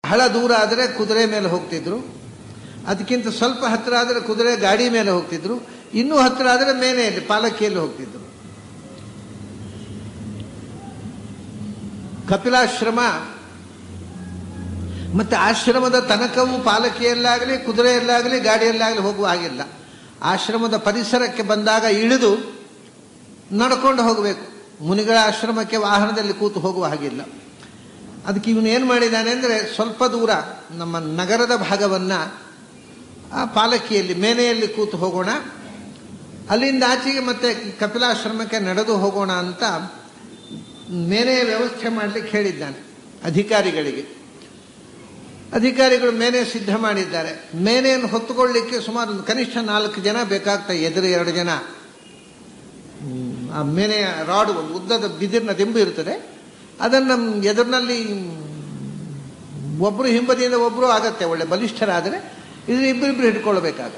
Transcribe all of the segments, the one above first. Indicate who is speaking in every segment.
Speaker 1: ಬಹಳ ದೂರ ಆದರೆ ಕುದುರೆ ಮೇಲೆ ಹೋಗ್ತಿದ್ರು ಅದಕ್ಕಿಂತ ಸ್ವಲ್ಪ ಹತ್ತಿರ ಆದರೆ ಕುದುರೆ ಗಾಡಿ ಮೇಲೆ ಹೋಗ್ತಿದ್ರು ಇನ್ನೂ ಹತ್ತಿರ ಆದರೆ ಮೇನೆಯಲ್ಲಿ ಪಾಲಕಿಯಲ್ಲಿ ಹೋಗ್ತಿದ್ರು ಕಪಿಲಾಶ್ರಮ ಮತ್ತೆ ಆಶ್ರಮದ ತನಕವೂ ಪಾಲಕಿಯಲ್ಲಾಗಲಿ ಕುದುರೆಯಲ್ಲಾಗಲಿ ಗಾಡಿಯಲ್ಲಾಗಲಿ ಹೋಗುವ ಹಾಗಿಲ್ಲ ಆಶ್ರಮದ ಪರಿಸರಕ್ಕೆ ಬಂದಾಗ ಇಳಿದು ನಡ್ಕೊಂಡು ಹೋಗಬೇಕು ಮುನಿಗಳ ಆಶ್ರಮಕ್ಕೆ ವಾಹನದಲ್ಲಿ ಕೂತು ಹೋಗುವ ಹಾಗಿಲ್ಲ ಅದಕ್ಕೆ ಇವನು ಏನು ಮಾಡಿದ್ದಾನೆ ಅಂದರೆ ಸ್ವಲ್ಪ ದೂರ ನಮ್ಮ ನಗರದ ಭಾಗವನ್ನು ಆ ಪಾಲಕಿಯಲ್ಲಿ ಮೇನೆಯಲ್ಲಿ ಕೂತು ಹೋಗೋಣ ಅಲ್ಲಿಂದ ಆಚೆಗೆ ಮತ್ತೆ ಕಪಿಲಾಶ್ರಮಕ್ಕೆ ನಡೆದು ಹೋಗೋಣ ಅಂತ ಮೇನೆಯ ವ್ಯವಸ್ಥೆ ಮಾಡಲಿಕ್ಕೆ ಹೇಳಿದ್ದಾನೆ ಅಧಿಕಾರಿಗಳಿಗೆ ಅಧಿಕಾರಿಗಳು ಮೇನೆ ಸಿದ್ಧ ಮಾಡಿದ್ದಾರೆ ಮೇನೆಯನ್ನು ಹೊತ್ತುಕೊಳ್ಳಿಕ್ಕೆ ಸುಮಾರು ಒಂದು ಕನಿಷ್ಠ ನಾಲ್ಕು ಜನ ಬೇಕಾಗ್ತದೆ ಎದುರು ಎರಡು ಜನ ಹ್ಮ್, ಆ ಮೇನೆಯ ರಾಡ್ ಒಂದು ಉದ್ದದ ಬಿದಿರಿನ ದಿಂಬು ಇರ್ತದೆ ಅದನ್ನು ಎದುರಿನಲ್ಲಿ ಒಬ್ಬರು ಹಿಂಬದಿಯಿಂದ ಒಬ್ಬರು ಆಗತ್ತೆ ಒಳ್ಳೆ ಬಲಿಷ್ಠರಾದರೆ ಇದು ಇಬ್ಬರಿಬ್ಬರು ಹಿಡ್ಕೊಳ್ಬೇಕಾಗತ್ತೆ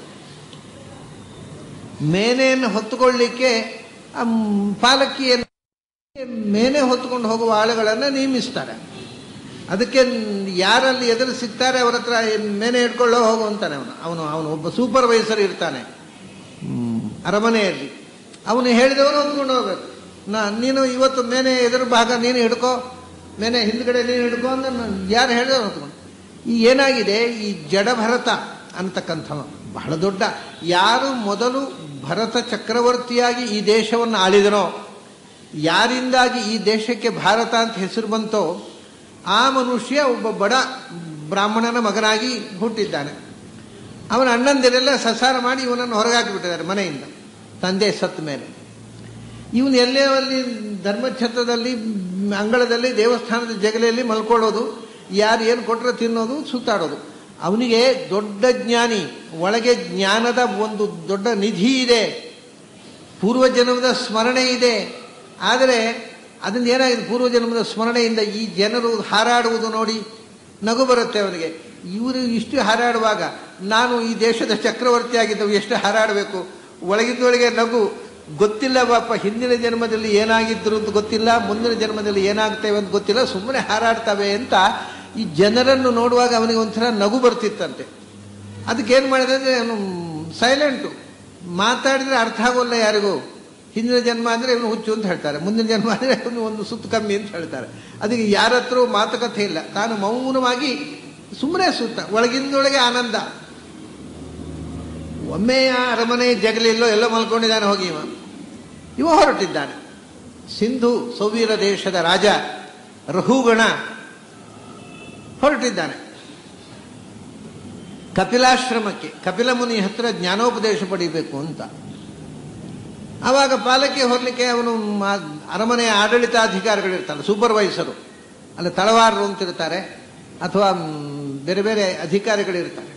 Speaker 1: ಮೇನೆಯನ್ನು ಹೊತ್ತುಕೊಳ್ಳಿಕ್ಕೆ ಆ ಮ್, ಪಾಲಕಿಯನ್ನು ಮೇನೆ ಹೊತ್ತುಕೊಂಡು ಹೋಗುವ ಆಳುಗಳನ್ನು ನೇಮಿಸ್ತಾರೆ ಅದಕ್ಕೆ ಯಾರಲ್ಲಿ ಎದುರು ಸಿಗ್ತಾರೆ ಅವರ ಹತ್ರ ಮೇನೆ ಹಿಡ್ಕೊಳ್ಳೋ ಹೋಗು ಅಂತಾನೆ ಅವನು ಅವನು ಅವನು ಒಬ್ಬ ಸೂಪರ್ವೈಸರ್ ಇರ್ತಾನೆ ಹ್ಮ್, ಅರಮನೆಯಲ್ಲಿ ಅವನು ಹೇಳಿದವರು ಹೊತ್ಕೊಂಡು ಹೋಗ್ಬೇಕು ನಾ ನೀನು ಇವತ್ತು ಮೇನೆ ಎದುರು ಭಾಗ ನೀನು ಹಿಡ್ಕೋ ಮೇನೆ ಹಿಂದ್ಗಡೆ ನೀನು ಹಿಡ್ಕೋ ಅಂದ್ರೆ ನಾನು ಯಾರು ಹೇಳಿದವರು ಹೊತ್ಕೊಂಡು ಈ ಏನಾಗಿದೆ ಈ ಜಡಭರತ ಅಂತಕ್ಕಂಥವ ಬಹಳ ದೊಡ್ಡ ಯಾರು ಮೊದಲು ಭರತ ಚಕ್ರವರ್ತಿಯಾಗಿ ಈ ದೇಶವನ್ನು ಆಳಿದನೋ ಯಾರಿಂದಾಗಿ ಈ ದೇಶಕ್ಕೆ ಭಾರತ ಅಂತ ಹೆಸರು ಬಂತೋ ಆ ಮನುಷ್ಯ ಒಬ್ಬ ಬಡ ಬ್ರಾಹ್ಮಣನ ಮಗನಾಗಿ ಹುಟ್ಟಿದ್ದಾನೆ ಅವನ ಅಣ್ಣಂದಿರೆಲ್ಲ ಸಸಾರ ಮಾಡಿ ಇವನನ್ನು ಹೊರಗಾಕಿಬಿಟ್ಟಿದ್ದಾರೆ ಮನೆಯಿಂದ ತಂದೆ ಸತ್ತ ಮೇಲೆ ಇವನು ಎಲ್ಲೇ ಅಲ್ಲಿ ಧರ್ಮಛತ್ರದಲ್ಲಿ ಮ್, ಅಂಗಳದಲ್ಲಿ ದೇವಸ್ಥಾನದ ಜಗಲಿಯಲ್ಲಿ ಮಲ್ಕೊಳ್ಳೋದು ಯಾರು ಏನು ಕೊಟ್ಟರೆ ತಿನ್ನೋದು ಸುತ್ತಾಡೋದು ಅವನಿಗೆ ದೊಡ್ಡ ಜ್ಞಾನಿ ಒಳಗೆ ಜ್ಞಾನದ ಒಂದು ದೊಡ್ಡ ನಿಧಿ ಇದೆ ಪೂರ್ವಜನ್ಮದ ಸ್ಮರಣೆ ಇದೆ ಆದರೆ ಅದರಿಂದ ಏನಾಗಿದೆ ಪೂರ್ವಜನ್ಮದ ಸ್ಮರಣೆಯಿಂದ ಈ ಜನರು ಹಾರಾಡುವುದು ನೋಡಿ ನಗು ಬರುತ್ತೆ ಅವನಿಗೆ ಇವರು ಇಷ್ಟು ಹಾರಾಡುವಾಗ ನಾನು ಈ ದೇಶದ ಚಕ್ರವರ್ತಿ ಆಗಿದ್ದವು ಎಷ್ಟು ಹಾರಾಡಬೇಕು ಒಳಗಿದ್ದೊಳಗೆ ನಗು ಗೊತ್ತಿಲ್ಲ ಪಾಪ ಹಿಂದಿನ ಜನ್ಮದಲ್ಲಿ ಏನಾಗಿದ್ರು ಅಂತ ಗೊತ್ತಿಲ್ಲ ಮುಂದಿನ ಜನ್ಮದಲ್ಲಿ ಏನಾಗ್ತೇವೆ ಅಂತ ಗೊತ್ತಿಲ್ಲ ಸುಮ್ಮನೆ ಹಾರಾಡ್ತವೆ ಅಂತ ಈ ಜನರನ್ನು ನೋಡುವಾಗ ಅವನಿಗೆ ಒಂಥರ ನಗು ಬರ್ತಿತ್ತಂತೆ ಅದಕ್ಕೇನು ಮಾಡಿದೆ ಅಂದರೆ ಅವನು ಸೈಲೆಂಟು ಮಾತಾಡಿದ್ರೆ ಅರ್ಥ ಆಗೋಲ್ಲ ಯಾರಿಗೂ ಹಿಂದಿನ ಜನ್ಮ ಅಂದರೆ ಇವನು ಹುಚ್ಚು ಅಂತ ಹೇಳ್ತಾರೆ ಮುಂದಿನ ಜನ್ಮ ಅಂದರೆ ಇವನು ಒಂದು ಸುತ್ತು ಕಮ್ಮಿ ಅಂತ ಹೇಳ್ತಾರೆ ಅದಕ್ಕೆ ಯಾರ ಹತ್ರ ಮಾತುಕತೆ ಇಲ್ಲ ತಾನು ಮೌನವಾಗಿ ಸುಮ್ಮನೆ ಸುತ್ತ ಒಳಗಿಂದೊಳಗೆ ಆನಂದ ಒಮ್ಮೆ ಆ ಅರಮನೆ ಜಗಲಿಲ್ಲೋ ಎಲ್ಲೋ ಮಲ್ಕೊಂಡಿದ್ದಾನೆ ಹೋಗಿ ಇವ ಇವ ಹೊರಟಿದ್ದಾನೆ ಸಿಂಧು ಸೌವೀರ ದೇಶದ ರಾಜ ರಹುಗಣ ಹೊರಟಿದ್ದಾನೆ ಕಪಿಲಾಶ್ರಮಕ್ಕೆ ಕಪಿಲ ಮುನಿ ಹತ್ರ ಜ್ಞಾನೋಪದೇಶ ಪಡಿಬೇಕು ಅಂತ ಆವಾಗ ಪಾಲಕಿ ಹೊರಲಿಕ್ಕೆ ಅವನು ಮಾ- ಅರಮನೆಯ ಆಡಳಿತಾಧಿಕಾರಿಗಳಿರ್ತಾರೆ ಸೂಪರ್ವೈಸರು ಅಲ್ಲಿ ತಳವಾರರು ಅಂತಿರ್ತಾರೆ ಅಥವಾ ಮ್, ಬೇರೆ ಬೇರೆ ಅಧಿಕಾರಿಗಳಿರ್ತಾರೆ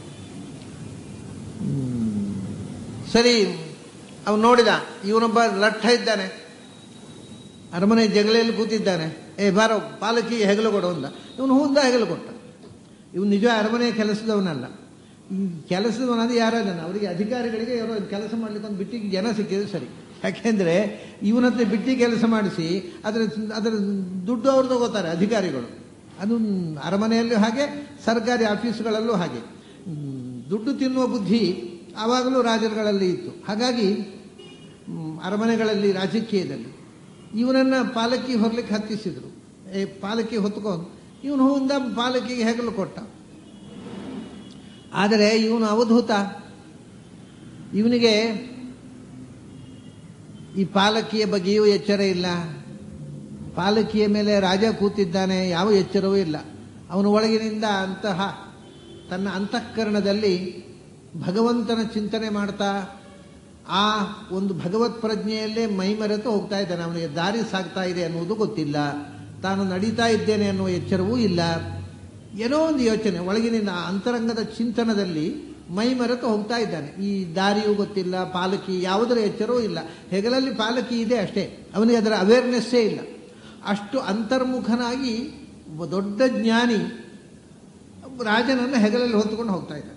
Speaker 1: ಹ್ಮ್. ಸರಿ ಅವನು ನೋಡಿದ ಇವನೊಬ್ಬ ಲಟ್ಟ ಇದ್ದಾನೆ ಅರಮನೆ ಜಗಲೆಯಲ್ಲಿ ಕೂತಿದ್ದಾನೆ ಏ ಬಾರೋ ಪಾಲಕಿ ಹೆಗಲು ಕೊಡು ಅಂದ ಇವನು ಹೂಂದ ಹೆಗಲು ಕೊಟ್ಟ ಇವನು ನಿಜ ಅರಮನೆ ಕೆಲಸದವನಲ್ಲ ಈ ಕೆಲಸದವನಾದ ಯಾರಾದನ ಅವರಿಗೆ ಅಧಿಕಾರಿಗಳಿಗೆ ಯಾರೋ ಕೆಲಸ ಮಾಡ್ಲಿಕ್ಕೆ ಒಂದು ಬಿಟ್ಟಿಗೆ ಜನ ಸಿಕ್ಕಿದ್ರೆ ಸರಿ ಯಾಕೆಂದ್ರೆ ಇವನ ಹತ್ರ ಬಿಟ್ಟಿ ಕೆಲಸ ಮಾಡಿಸಿ ಅದರ ಅದರ ದುಡ್ಡು ಅವ್ರು ತಗೋತಾರೆ ಅಧಿಕಾರಿಗಳು ಅದು ಅರಮನೆಯಲ್ಲೂ ಹಾಗೆ ಸರ್ಕಾರಿ ಆಫೀಸ್ಗಳಲ್ಲೂ ಹಾಗೆ ಹ್ಮ್, ದುಡ್ಡು ತಿನ್ನುವ ಬುದ್ಧಿ ಆವಾಗಲೂ ರಾಜರುಗಳಲ್ಲಿ ಇತ್ತು ಹಾಗಾಗಿ ಹ್ಮ್, ಅರಮನೆಗಳಲ್ಲಿ ರಾಜಕೀಯದಲ್ಲಿ ಇವನನ್ನ ಪಾಲಕಿ ಹೊರಲಿಕ್ಕೆ ಹತ್ತಿಸಿದ್ರು ಏ ಪಾಲಕಿ ಹೊತ್ಕೊಂಡು ಇವನು ಹೂಂದ ಪಾಲಕಿಗೆ ಹೆಗಲು ಕೊಟ್ಟ ಆದರೆ ಇವನು ಅವಧೂತ ಇವನಿಗೆ ಈ ಪಾಲಕಿಯ ಬಗ್ಗೆಯೂ ಎಚ್ಚರ ಇಲ್ಲ ಪಾಲಕಿಯ ಮೇಲೆ ರಾಜ ಕೂತಿದ್ದಾನೆ ಯಾವ ಎಚ್ಚರವೂ ಇಲ್ಲ ಅವನ ಒಳಗಿನಿಂದ ಅಂತಹ ತನ್ನ ಅಂತಃಕರಣದಲ್ಲಿ ಭಗವಂತನ ಚಿಂತನೆ ಮಾಡ್ತಾ ಆ ಒಂದು ಭಗವತ್ ಪ್ರಜ್ಞೆಯಲ್ಲೇ ಮೈಮರೆತು ಹೋಗ್ತಾ ಇದ್ದಾನೆ ಅವನಿಗೆ ದಾರಿ ಸಾಗ್ತಾ ಇದೆ ಅನ್ನುವುದು ಗೊತ್ತಿಲ್ಲ ತಾನು ನಡೀತಾ ಇದ್ದೇನೆ ಅನ್ನುವ ಎಚ್ಚರವೂ ಇಲ್ಲ ಏನೋ ಒಂದು ಯೋಚನೆ ಒಳಗಿನಿಂದ ಆ ಅಂತರಂಗದ ಚಿಂತನದಲ್ಲಿ ಮೈಮರೆತು ಹೋಗ್ತಾ ಇದ್ದಾನೆ ಈ ದಾರಿಯೂ ಗೊತ್ತಿಲ್ಲ ಪಾಲಕಿ ಯಾವುದರ ಎಚ್ಚರವೂ ಇಲ್ಲ ಹೆಗಲಲ್ಲಿ ಪಾಲಕಿ ಇದೆ ಅಷ್ಟೇ ಅವನಿಗೆ ಅದರ ಅವೇರ್ನೆಸ್ಸೇ ಇಲ್ಲ ಅಷ್ಟು ಅಂತರ್ಮುಖನಾಗಿ ಒಬ್ಬ ದೊಡ್ಡ ಜ್ಞಾನಿ ಒಬ್ಬ ರಾಜನನ್ನು ಹೆಗಲಲ್ಲಿ ಹೊತ್ತುಕೊಂಡು ಹೋಗ್ತಾ ಇದ್ದಾನೆ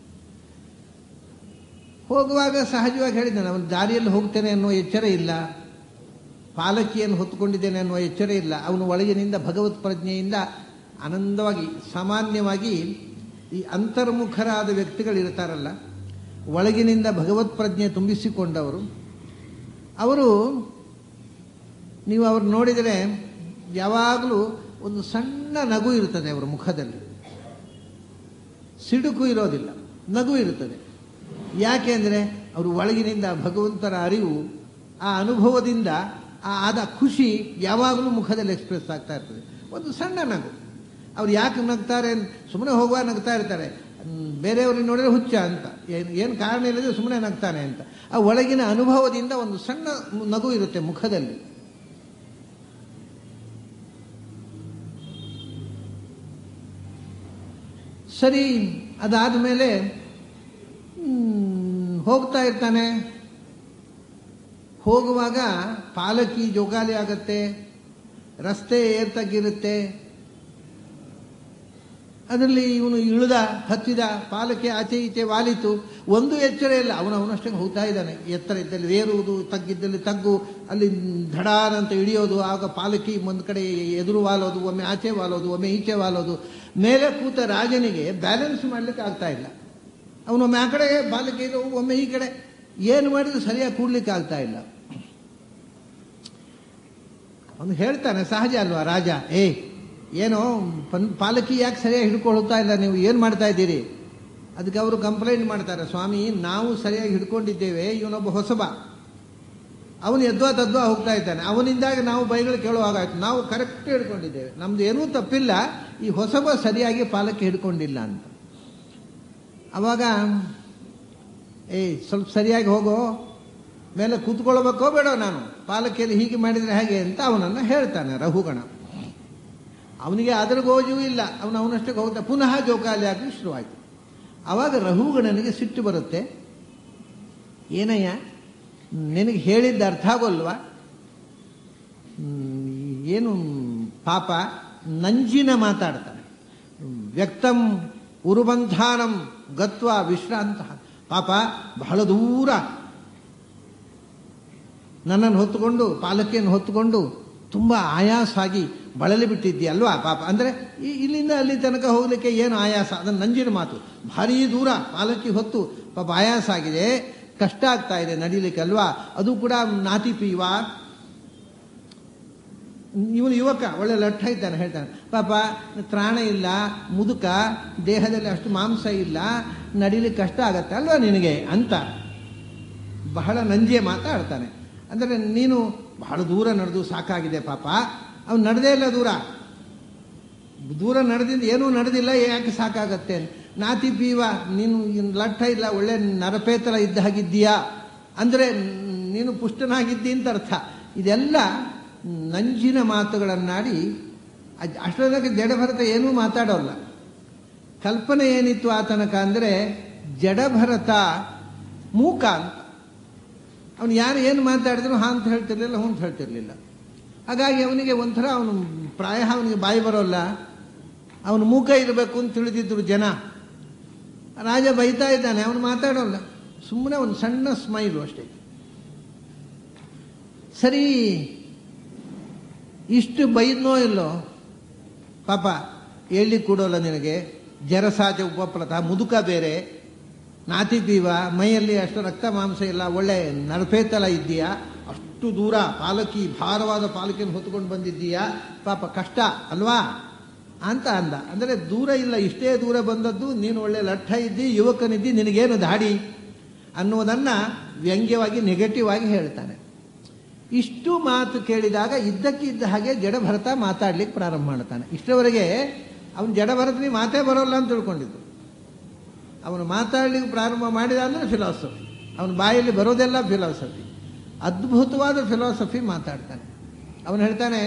Speaker 1: ಹೋಗುವಾಗ ಸಹಜವಾಗಿ ಹೇಳಿದ್ದಾನೆ ಅವನು ದಾರಿಯಲ್ಲಿ ಹೋಗ್ತೇನೆ ಅನ್ನುವ ಎಚ್ಚರ ಇಲ್ಲ ಪಾಲಕಿಯನ್ನು ಹೊತ್ತುಕೊಂಡಿದ್ದೇನೆ ಅನ್ನುವ ಎಚ್ಚರ ಇಲ್ಲ ಅವನು ಒಳಗಿನಿಂದ ಭಗವತ್ ಪ್ರಜ್ಞೆಯಿಂದ ಆನಂದವಾಗಿ ಸಾಮಾನ್ಯವಾಗಿ ಈ ಅಂತರ್ಮುಖರಾದ ವ್ಯಕ್ತಿಗಳಿರ್ತಾರಲ್ಲ ಒಳಗಿನಿಂದ ಭಗವತ್ ಪ್ರಜ್ಞೆ ತುಂಬಿಸಿಕೊಂಡವರು ಅವರು ನೀವು ಅವ್ರು ನೋಡಿದರೆ ಯಾವಾಗಲೂ ಒಂದು ಸಣ್ಣ ನಗು ಇರ್ತದೆ ಅವರ ಮುಖದಲ್ಲಿ ಸಿಡುಕು ಇರೋದಿಲ್ಲ ನಗು ಇರುತ್ತದೆ ಯಾಕೆ ಅಂದರೆ ಅವರು ಒಳಗಿನಿಂದ ಭಗವಂತನ ಅರಿವು ಆ ಅನುಭವದಿಂದ ಆ ಆದ ಖುಷಿ ಯಾವಾಗಲೂ ಮುಖದಲ್ಲಿ ಎಕ್ಸ್ಪ್ರೆಸ್ ಆಗ್ತಾ ಇರ್ತದೆ ಒಂದು ಸಣ್ಣ ನಗು ಅವ್ರು ಯಾಕೆ ನಗ್ತಾರೆ ಸುಮ್ಮನೆ ಹೋಗುವ ನಗ್ತಾ ಇರ್ತಾರೆ ಹ್ಮ್, ಬೇರೆಯವ್ರಿಗೆ ನೋಡಿದ್ರೆ ಹುಚ್ಚ ಅಂತ ಏನು ಏನು ಕಾರಣ ಇಲ್ಲದೆ ಸುಮ್ಮನೆ ನಗ್ತಾನೆ ಅಂತ ಆ ಒಳಗಿನ ಅನುಭವದಿಂದ ಒಂದು ಸಣ್ಣ ನಗು ಇರುತ್ತೆ ಮುಖದಲ್ಲಿ ಸರಿ ಅದಾದ ಮೇಲೆ ಹೋಗ್ತಾ ಇರ್ತಾನೆ ಹೋಗುವಾಗ ಪಾಲಕಿ ಜೋಗಾಲಿ ಆಗತ್ತೆ ರಸ್ತೆ ಏರ್ತಗಿರುತ್ತೆ ಅದರಲ್ಲಿ ಇವನು ಇಳಿದ ಹತ್ತಿದ ಪಾಲಕೆ ಆಚೆ ಈಚೆ ವಾಲಿತು ಒಂದು ಎಚ್ಚರ ಇಲ್ಲ ಅವನು ಅವನಷ್ಟೇ ಹೋಗ್ತಾ ಇದ್ದಾನೆ ಎತ್ತರ ಇದ್ದಲ್ಲಿ ಏರುವುದು ತಗ್ಗಿದ್ದಲ್ಲಿ ತಗ್ಗು ಅಲ್ಲಿ ಧಡಾರ ಅಂತ ಇಳಿಯೋದು ಆಗ ಪಾಲಕಿ ಒಂದು ಕಡೆ ಎದುರು ವಾಲೋದು ಒಮ್ಮೆ ಆಚೆ ವಾಲೋದು ಒಮ್ಮೆ ಈಚೆ ವಾಲೋದು ಮೇಲೆ ಕೂತ ರಾಜನಿಗೆ ಬ್ಯಾಲೆನ್ಸ್ ಮಾಡ್ಲಿಕ್ಕೆ ಆಗ್ತಾ ಇಲ್ಲ ಅವನೊಮ್ಮೆ ಆ ಕಡೆ ಪಾಲಕಿ ಇದು ಒಮ್ಮೆ ಈ ಕಡೆ ಏನು ಮಾಡಿದ್ರು ಸರಿಯಾಗಿ ಕೂಡ್ಲಿಕ್ಕೆ ಆಗ್ತಾ ಇಲ್ಲ ಅವನು ಹೇಳ್ತಾನೆ ಸಹಜ ಅಲ್ವಾ ರಾಜ ಏ ಏನೋ ಪನ್ ಪಾಲಕಿ ಯಾಕೆ ಸರಿಯಾಗಿ ಹಿಡ್ಕೊಳ್ತಾ ಇಲ್ಲ ನೀವು ಏನು ಮಾಡ್ತಾ ಇದ್ದೀರಿ ಅದಕ್ಕೆ ಅವರು ಕಂಪ್ಲೇಂಟ್ ಮಾಡ್ತಾರೆ ಸ್ವಾಮಿ ನಾವು ಸರಿಯಾಗಿ ಹಿಡ್ಕೊಂಡಿದ್ದೇವೆ ಇವನೊಬ್ಬ ಹೊಸಬ ಅವನು ಎದ್ವಾ ತದ್ವಾ ಹೋಗ್ತಾ ಇದ್ದಾನೆ ಅವನಿಂದಾಗಿ ನಾವು ಬೈಗಳು ಕೇಳುವಾಗಾಯ್ತು ನಾವು ಕರೆಕ್ಟ್ ಹಿಡ್ಕೊಂಡಿದ್ದೇವೆ ನಮ್ದು ಏನೂ ತಪ್ಪಿಲ್ಲ ಈ ಹೊಸಬ ಸರಿಯಾಗಿ ಪಾಲಕಿ ಹಿಡ್ಕೊಂಡಿಲ್ಲ ಅಂತ ಅವಾಗ ಏಯ್ ಸ್ವಲ್ಪ ಸರಿಯಾಗಿ ಹೋಗೋ ಮೇಲೆ ಕೂತ್ಕೊಳ್ಬೇಕೋ ಬೇಡೋ ನಾನು ಪಾಲಕಿಯಲ್ಲಿ ಹೀಗೆ ಮಾಡಿದರೆ ಹೇಗೆ ಅಂತ ಅವನನ್ನು ಹೇಳ್ತಾನೆ ರಘುಗಣ ಅವನಿಗೆ ಅದರ ಗೋಜು ಇಲ್ಲ ಅವನು ಅವನಷ್ಟಕ್ಕೆ ಹೋಗ್ತಾ ಪುನಃ ಜೋಕಾಲಿ ಆಗಲಿ ಶುರುವಾಯಿತು ಆವಾಗ ರಘುಗಣನಿಗೆ ಸಿಟ್ಟು ಬರುತ್ತೆ ಏನಯ್ಯ ನಿನಗೆ ಹೇಳಿದ್ದ ಅರ್ಥ ಆಗೋಲ್ವಾ ಹ್ಮ್, ಏನು ಪಾಪ ನಂಜಿನ ಮಾತಾಡ್ತಾನೆ ವ್ಯಕ್ತಂ ಉರುಬಂಧಾನಂ ಗತ್ವ ವಿಶ್ರಾಂತ ಪಾಪ ಬಹಳ ದೂರ ನನ್ನನ್ನು ಹೊತ್ತುಕೊಂಡು ಪಾಲಕಿಯನ್ನು ಹೊತ್ತುಕೊಂಡು ತುಂಬ ಆಯಾಸಾಗಿ ಬಳಲಿ ಬಿಟ್ಟಿದ್ದೀಯಲ್ವಾ ಪಾಪ ಅಂದರೆ ಈ- ಇಲ್ಲಿಂದ ಅಲ್ಲಿ ತನಕ ಹೋಗಲಿಕ್ಕೆ ಏನು ಆಯಾಸ ಅದನ್ನು ನಂಜಿನ ಮಾತು ಭಾರೀ ದೂರ ಪಾಲಕಿ ಹೊತ್ತು ಪಾಪ ಆಯಾಸ ಆಗಿದೆ ಕಷ್ಟ ಆಗ್ತಾ ಇದೆ ನಡೀಲಿಕ್ಕೆ ಅಲ್ವಾ ಅದು ಕೂಡ ನಾತಿ ಪೀವ ಇವನು ಯುವಕ ಒಳ್ಳೆ ಲಟ್ಟ ಇದ್ದಾನೆ ಹೇಳ್ತಾನೆ ಪಾಪ ತ್ರಾಣ ಇಲ್ಲ ಮುದುಕ ದೇಹದಲ್ಲಿ ಅಷ್ಟು ಮಾಂಸ ಇಲ್ಲ ನಡೀಲಿಕ್ಕೆ ಕಷ್ಟ ಆಗತ್ತೆ ಅಲ್ವಾ ನಿನಗೆ ಅಂತ ಬಹಳ ನಂಜೆ ಮಾತಾಡ್ತಾನೆ ಅಂದರೆ ನೀನು ಬಹಳ ದೂರ ನಡೆದು ಸಾಕಾಗಿದೆ ಪಾಪ ಅವ್ನು ನಡೆದೇ ಇಲ್ಲ ದೂರ ದೂರ ನಡೆದಿಂದ ಏನೂ ನಡೆದಿಲ್ಲ ಯಾಕೆ ಸಾಕಾಗತ್ತೆ ನಾತಿ ಪೀವ ನೀನು ಇನ್ ಲಟ್ಟ ಇಲ್ಲ ಒಳ್ಳೆ ನರಪೇತರ ಇದ್ದ ಹಾಗಿದ್ದೀಯಾ ಅಂದರೆ ನೀನು ಪುಷ್ಟನಾಗಿದ್ದಿ ಅಂತ ಅರ್ಥ ಇದೆಲ್ಲ ನಂಜಿನ ಮಾತುಗಳನ್ನಾಡಿ ಅದ್- ಅಷ್ಟರೊಳಗೆ ಜಡಭರತ ಏನೂ ಮಾತಾಡೋಲ್ಲ ಕಲ್ಪನೆ ಏನಿತ್ತು ಆ ತನಕ ಅಂದರೆ ಜಡಭರತ ಮೂಕ ಅಂತ ಅವನು ಯಾರು ಏನು ಮಾತಾಡಿದ್ರು ಹಾ ಅಂತ ಹೇಳ್ತಿರ್ಲಿಲ್ಲ ಹ್ಞೂ ಅಂತ ಹೇಳ್ತಿರ್ಲಿಲ್ಲ ಹಾಗಾಗಿ ಅವನಿಗೆ ಒಂಥರ ಅವನು ಪ್ರಾಯ ಅವನಿಗೆ ಬಾಯಿ ಬರೋಲ್ಲ ಅವನು ಮೂಕ ಇರಬೇಕು ಅಂತ ತಿಳಿದಿದ್ರು ಜನ ರಾಜ ಬೈತಾ ಇದ್ದಾನೆ ಅವನು ಮಾತಾಡೋಲ್ಲ ಸುಮ್ಮನೆ ಒಂದು ಸಣ್ಣ ಸ್ಮೈಲು ಅಷ್ಟೇ ಸರಿ ಇಷ್ಟು ಬೈದ್ನೋ ಇಲ್ಲೋ ಪಾಪ ಹೇಳಿ ಕೊಡೋಲ್ಲ ನಿನಗೆ ಜರಸಾಜ ಉಪಪ್ಲತ ಮುದುಕ ಬೇರೆ ನಾತಿ ಪೀವ ಮೈಯಲ್ಲಿ ಅಷ್ಟು ರಕ್ತ ಮಾಂಸ ಇಲ್ಲ ಒಳ್ಳೆ ನರಪೇತಲ ಇದ್ದೀಯಾ ಅಷ್ಟು ದೂರ ಪಾಲಕಿ ಭಾರವಾದ ಪಾಲಕಿಯನ್ನು ಹೊತ್ಕೊಂಡು ಬಂದಿದ್ದೀಯಾ ಪಾಪ ಕಷ್ಟ ಅಲ್ವಾ ಅಂತ ಅಂದ ಅಂದರೆ ದೂರ ಇಲ್ಲ ಇಷ್ಟೇ ದೂರ ಬಂದದ್ದು ನೀನು ಒಳ್ಳೆ ಲಟ್ಟ ಇದ್ದಿ ಯುವಕನಿದ್ದಿ ನಿನಗೇನು ದಾಡಿ ಅನ್ನುವುದನ್ನು ವ್ಯಂಗ್ಯವಾಗಿ ನೆಗೆಟಿವ್ ಆಗಿ ಹೇಳ್ತಾನೆ ಇಷ್ಟು ಮಾತು ಕೇಳಿದಾಗ ಇದ್ದಕ್ಕಿದ್ದ ಹಾಗೆ ಜಡಭರತ ಮಾತಾಡ್ಲಿಕ್ಕೆ ಪ್ರಾರಂಭ ಮಾಡ್ತಾನೆ ಇಷ್ಟರವರೆಗೆ ಅವನು ಜಡಭರತನಿಗೆ ಮಾತೇ ಬರೋಲ್ಲ ಅಂತ ತಿಳ್ಕೊಂಡಿದ್ದು ಅವನು ಮಾತಾಡ್ಲಿಕ್ಕೆ ಪ್ರಾರಂಭ ಮಾಡಿದ ಅಂದರೆ ಫಿಲಾಸಫಿ ಅವನ ಬಾಯಲ್ಲಿ ಬರೋದೆಲ್ಲ ಫಿಲಾಸಫಿ ಅದ್ಭುತವಾದ ಫಿಲಾಸಫಿ ಮಾತಾಡ್ತಾನೆ ಅವನು ಹೇಳ್ತಾನೆ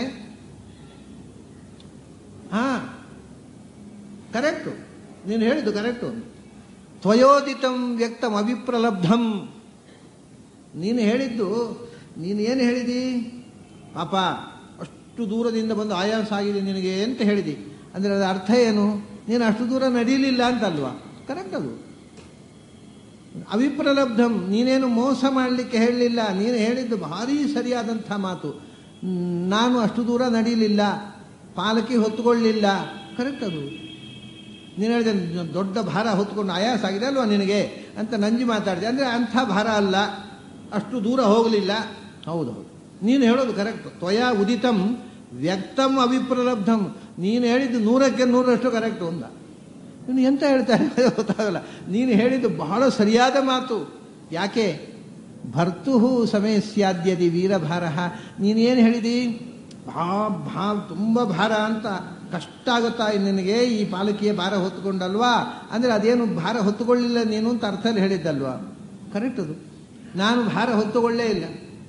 Speaker 1: ಹಾ ಕರೆಕ್ಟು ನೀನು ಹೇಳಿದ್ದು ಕರೆಕ್ಟು ತ್ವಯೋದಿತಂ ವ್ಯಕ್ತಂ ಅವಿಪ್ರಲಬ್ಧಂ ನೀನು ಹೇಳಿದ್ದು ನೀನು ಏನು ಹೇಳಿದಿ ಪಾಪ ಅಷ್ಟು ದೂರದಿಂದ ಬಂದು ಆಯಾಸ ಆಗಿದೆ ನಿನಗೆ ಅಂತ ಹೇಳಿದಿ ಅಂದರೆ ಅದರ ಅರ್ಥ ಏನು ನೀನು ಅಷ್ಟು ದೂರ ನಡೀಲಿಲ್ಲ ಅಂತಲ್ವಾ ಕರೆಕ್ಟ್ ಅದು ಅವಿಪ್ರಲಬ್ಧಂ ನೀನೇನು ಮೋಸ ಮಾಡಲಿಕ್ಕೆ ಹೇಳಲಿಲ್ಲ ನೀನು ಹೇಳಿದ್ದು ಭಾರೀ ಸರಿಯಾದಂಥ ಮಾತು ಹ್ಮ್, ನಾನು ಅಷ್ಟು ದೂರ ನಡೀಲಿಲ್ಲ ಪಾಲಕಿ ಹೊತ್ತುಕೊಳ್ಳಿಲ್ಲ ಕರೆಕ್ಟ್ ಅದು ನೀನು ಹೇಳಿದೆ ದೊಡ್ಡ ಭಾರ ಹೊತ್ಕೊಂಡು ಆಯಾಸ ಆಗಿದೆ ಅಲ್ವಾ ನಿನಗೆ ಅಂತ ನಂಜಿ ಮಾತಾಡಿದೆ ಅಂದರೆ ಅಂಥ ಭಾರ ಅಲ್ಲ ಅಷ್ಟು ದೂರ ಹೋಗಲಿಲ್ಲ ಹೌದು ಹೌದು ನೀನು ಹೇಳೋದು ಕರೆಕ್ಟ್ ತ್ವಯಾ ಉದಿತಂ ವ್ಯಕ್ತಂ ಅವಿಪ್ರಲಬ್ಧಂ ನೀನು ಹೇಳಿದ್ದು ನೂರಕ್ಕೆ ನೂರಷ್ಟು ಕರೆಕ್ಟ್ ಒಂದ ನೀನು ಎಂತ ಹೇಳ್ತಾರೆ ಗೊತ್ತಾಗಲ್ಲ ನೀನು ಹೇಳಿದ್ದು ಬಹಳ ಸರಿಯಾದ ಮಾತು ಯಾಕೆ ಭರ್ತು ಸಮಯಸ್ಯಾದ್ಯದಿ ವೀರಭಾರ ನೀನೇನು ಹೇಳಿದಿ ಭಾ ಭಾ ತುಂಬ ಭಾರ ಅಂತ ಕಷ್ಟ ಆಗುತ್ತಾ ನಿನಗೆ ಈ ಪಾಲಕಿಯ ಭಾರ ಹೊತ್ತುಕೊಂಡಲ್ವಾ ಅಂದರೆ ಅದೇನು ಭಾರ ಹೊತ್ತುಕೊಳ್ಳಿಲ್ಲ ನೀನು ಅಂತ ಅರ್ಥದಲ್ಲಿ ಹೇಳಿದ್ದಲ್ವಾ ಕರೆಕ್ಟ್ ಅದು ನಾನು ಭಾರ ಹೊತ್ತುಕೊಳ್ಳೇ ಇಲ್ಲ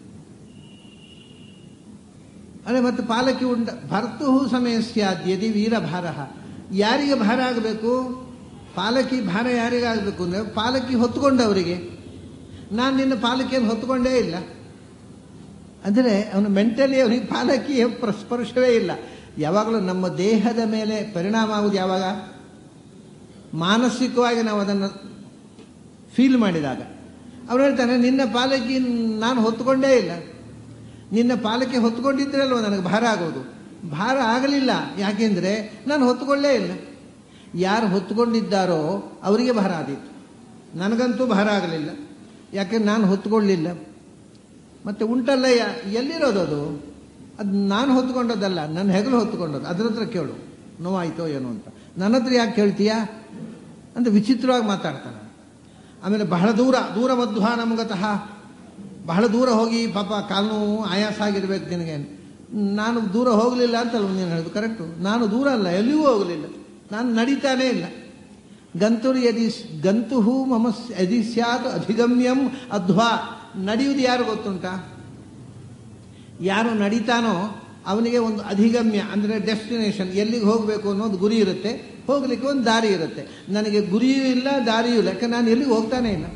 Speaker 1: ಅದೇ ಮತ್ತೆ ಪಾಲಕಿ ಉಂಡ ಭರ್ತು ಸಮಯಸ್ಯಾದ್ಯದಿ ವೀರಭಾರ ಯಾರಿಗೆ ಭಾರ ಆಗಬೇಕು ಪಾಲಕಿ ಭಾರ ಯಾರಿಗಾಗಬೇಕು ಅಂದರೆ ಪಾಲಕಿ ಹೊತ್ತುಕೊಂಡವರಿಗೆ ನಾನು ನಿನ್ನ ಪಾಲಕಿಯನ್ನು ಹೊತ್ತುಕೊಂಡೇ ಇಲ್ಲ ಅಂದರೆ ಅವನು ಮೆಂಟಲಿ ಅವನಿಗೆ ಪಾಲಕಿಯ ಸ್ಪರ್ಶವೇ ಇಲ್ಲ ಯಾವಾಗಲೂ ನಮ್ಮ ದೇಹದ ಮೇಲೆ ಪರಿಣಾಮ ಆಗುವುದು ಯಾವಾಗ ಮಾನಸಿಕವಾಗಿ ನಾವು ಅದನ್ನು ಫೀಲ್ ಮಾಡಿದಾಗ ಅವ್ರು ಹೇಳ್ತಾನೆ ನಿನ್ನ ಪಾಲಕಿ ನಾನು ಹೊತ್ತುಕೊಂಡೇ ಇಲ್ಲ ನಿನ್ನ ಪಾಲಕಿ ಹೊತ್ಕೊಂಡಿದ್ರೆ ಅಲ್ವ ನನಗೆ ಭಾರ ಆಗೋದು ಭಾರ ಆಗಲಿಲ್ಲ ಯಾಕೆಂದರೆ ನಾನು ಹೊತ್ತುಕೊಳ್ಳೇ ಇಲ್ಲ ಯಾರು ಹೊತ್ಕೊಂಡಿದ್ದಾರೋ ಅವರಿಗೆ ಭಾರ ಆದೀತು ನನಗಂತೂ ಭಾರ ಆಗಲಿಲ್ಲ ಯಾಕೆ ನಾನು ಹೊತ್ಕೊಳ್ಳಿಲ್ಲ ಮತ್ತು ಉಂಟಲ್ಲ ಎಲ್ಲಿರೋದು ಅದು ಅದು ನಾನು ಹೊತ್ಕೊಂಡದ್ದಲ್ಲ ನನ್ನ ಹೆಗಲು ಹೊತ್ಕೊಂಡದ್ದು ಅದ್ರ ಹತ್ರ ಕೇಳು ನೋವಾಯ್ತೋ ಏನೋ ಅಂತ ನನ್ನ ಹತ್ರ ಯಾಕೆ ಕೇಳ್ತೀಯಾ ಅಂತ ವಿಚಿತ್ರವಾಗಿ ಮಾತಾಡ್ತಾನೆ ಆಮೇಲೆ ಬಹಳ ದೂರ ದೂರ ಮಧ್ವ ನಮಗತಃ ಬಹಳ ದೂರ ಹೋಗಿ ಪಾಪ ಕಾಲು ಆಯಾಸ ಆಗಿರ್ಬೇಕು ನಿನಗೆ ನಾನು ದೂರ ಹೋಗಲಿಲ್ಲ ಅಂತಲ್ಲ ನೀನು ಹೇಳೋದು ಕರೆಕ್ಟು ನಾನು ದೂರ ಅಲ್ಲ ಎಲ್ಲಿಯೂ ಹೋಗಲಿಲ್ಲ ನಾನು ನಡೀತಾನೇ ಇಲ್ಲ ಗಂತುರು ಯದಿ ಗಂತು ಮಮ ಯದಿ ಸ್ಯಾತ್ ಅಧಿಗಮ್ಯಂ ಅಧ್ವಾ ನಡೆಯುವುದು ಯಾರು ಗೊತ್ತುಂಟಾ ಯಾರು ನಡೀತಾನೋ ಅವನಿಗೆ ಒಂದು ಅಧಿಗಮ್ಯ ಅಂದರೆ ಡೆಸ್ಟಿನೇಷನ್ ಎಲ್ಲಿಗೆ ಹೋಗಬೇಕು ಅನ್ನೋದು ಗುರಿ ಇರುತ್ತೆ ಹೋಗಲಿಕ್ಕೆ ಒಂದು ದಾರಿ ಇರುತ್ತೆ ನನಗೆ ಗುರಿಯೂ ಇಲ್ಲ ದಾರಿಯೂ ಇಲ್ಲ ಯಾಕೆ ನಾನು ಎಲ್ಲಿಗೆ ಹೋಗ್ತಾನೇ ಇಲ್ಲ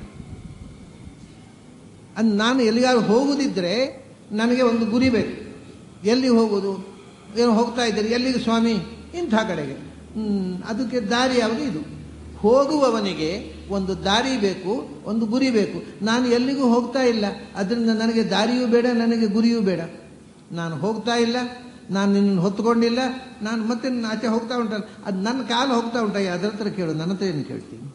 Speaker 1: ಅದು ನಾನು ಎಲ್ಲಿಗಾದ್ರು ಹೋಗುದಿದ್ರೆ ನನಗೆ ಒಂದು ಗುರಿ ಬೇಕು ಎಲ್ಲಿಗೆ ಹೋಗೋದು ಏನು ಹೋಗ್ತಾ ಇದ್ದೀರಿ ಎಲ್ಲಿಗೆ ಸ್ವಾಮಿ ಇಂಥ ಕಡೆಗೆ ಅದಕ್ಕೆ ದಾರಿ ಯಾವುದು ಇದು ಹೋಗುವವನಿಗೆ ಒಂದು ದಾರಿ ಬೇಕು ಒಂದು ಗುರಿ ಬೇಕು ನಾನು ಎಲ್ಲಿಗೂ ಹೋಗ್ತಾ ಇಲ್ಲ ಅದರಿಂದ ನನಗೆ ದಾರಿಯೂ ಬೇಡ ನನಗೆ ಗುರಿಯೂ ಬೇಡ ನಾನು ಹೋಗ್ತಾ ಇಲ್ಲ ನಾನು ನಿನ್ನನ್ನು ಹೊತ್ಕೊಂಡಿಲ್ಲ ನಾನು ಮತ್ತೆ ಆಚೆ ಹೋಗ್ತಾ ಉಂಟಲ್ಲ ಅದು ನನ್ನ ಕಾಲು ಹೋಗ್ತಾ ಉಂಟಯ್ಯ ಅದರ ಹತ್ರ ಕೇಳು ನನ್ನ ಹತ್ರ ಏನು ಕೇಳ್ತೀನಿ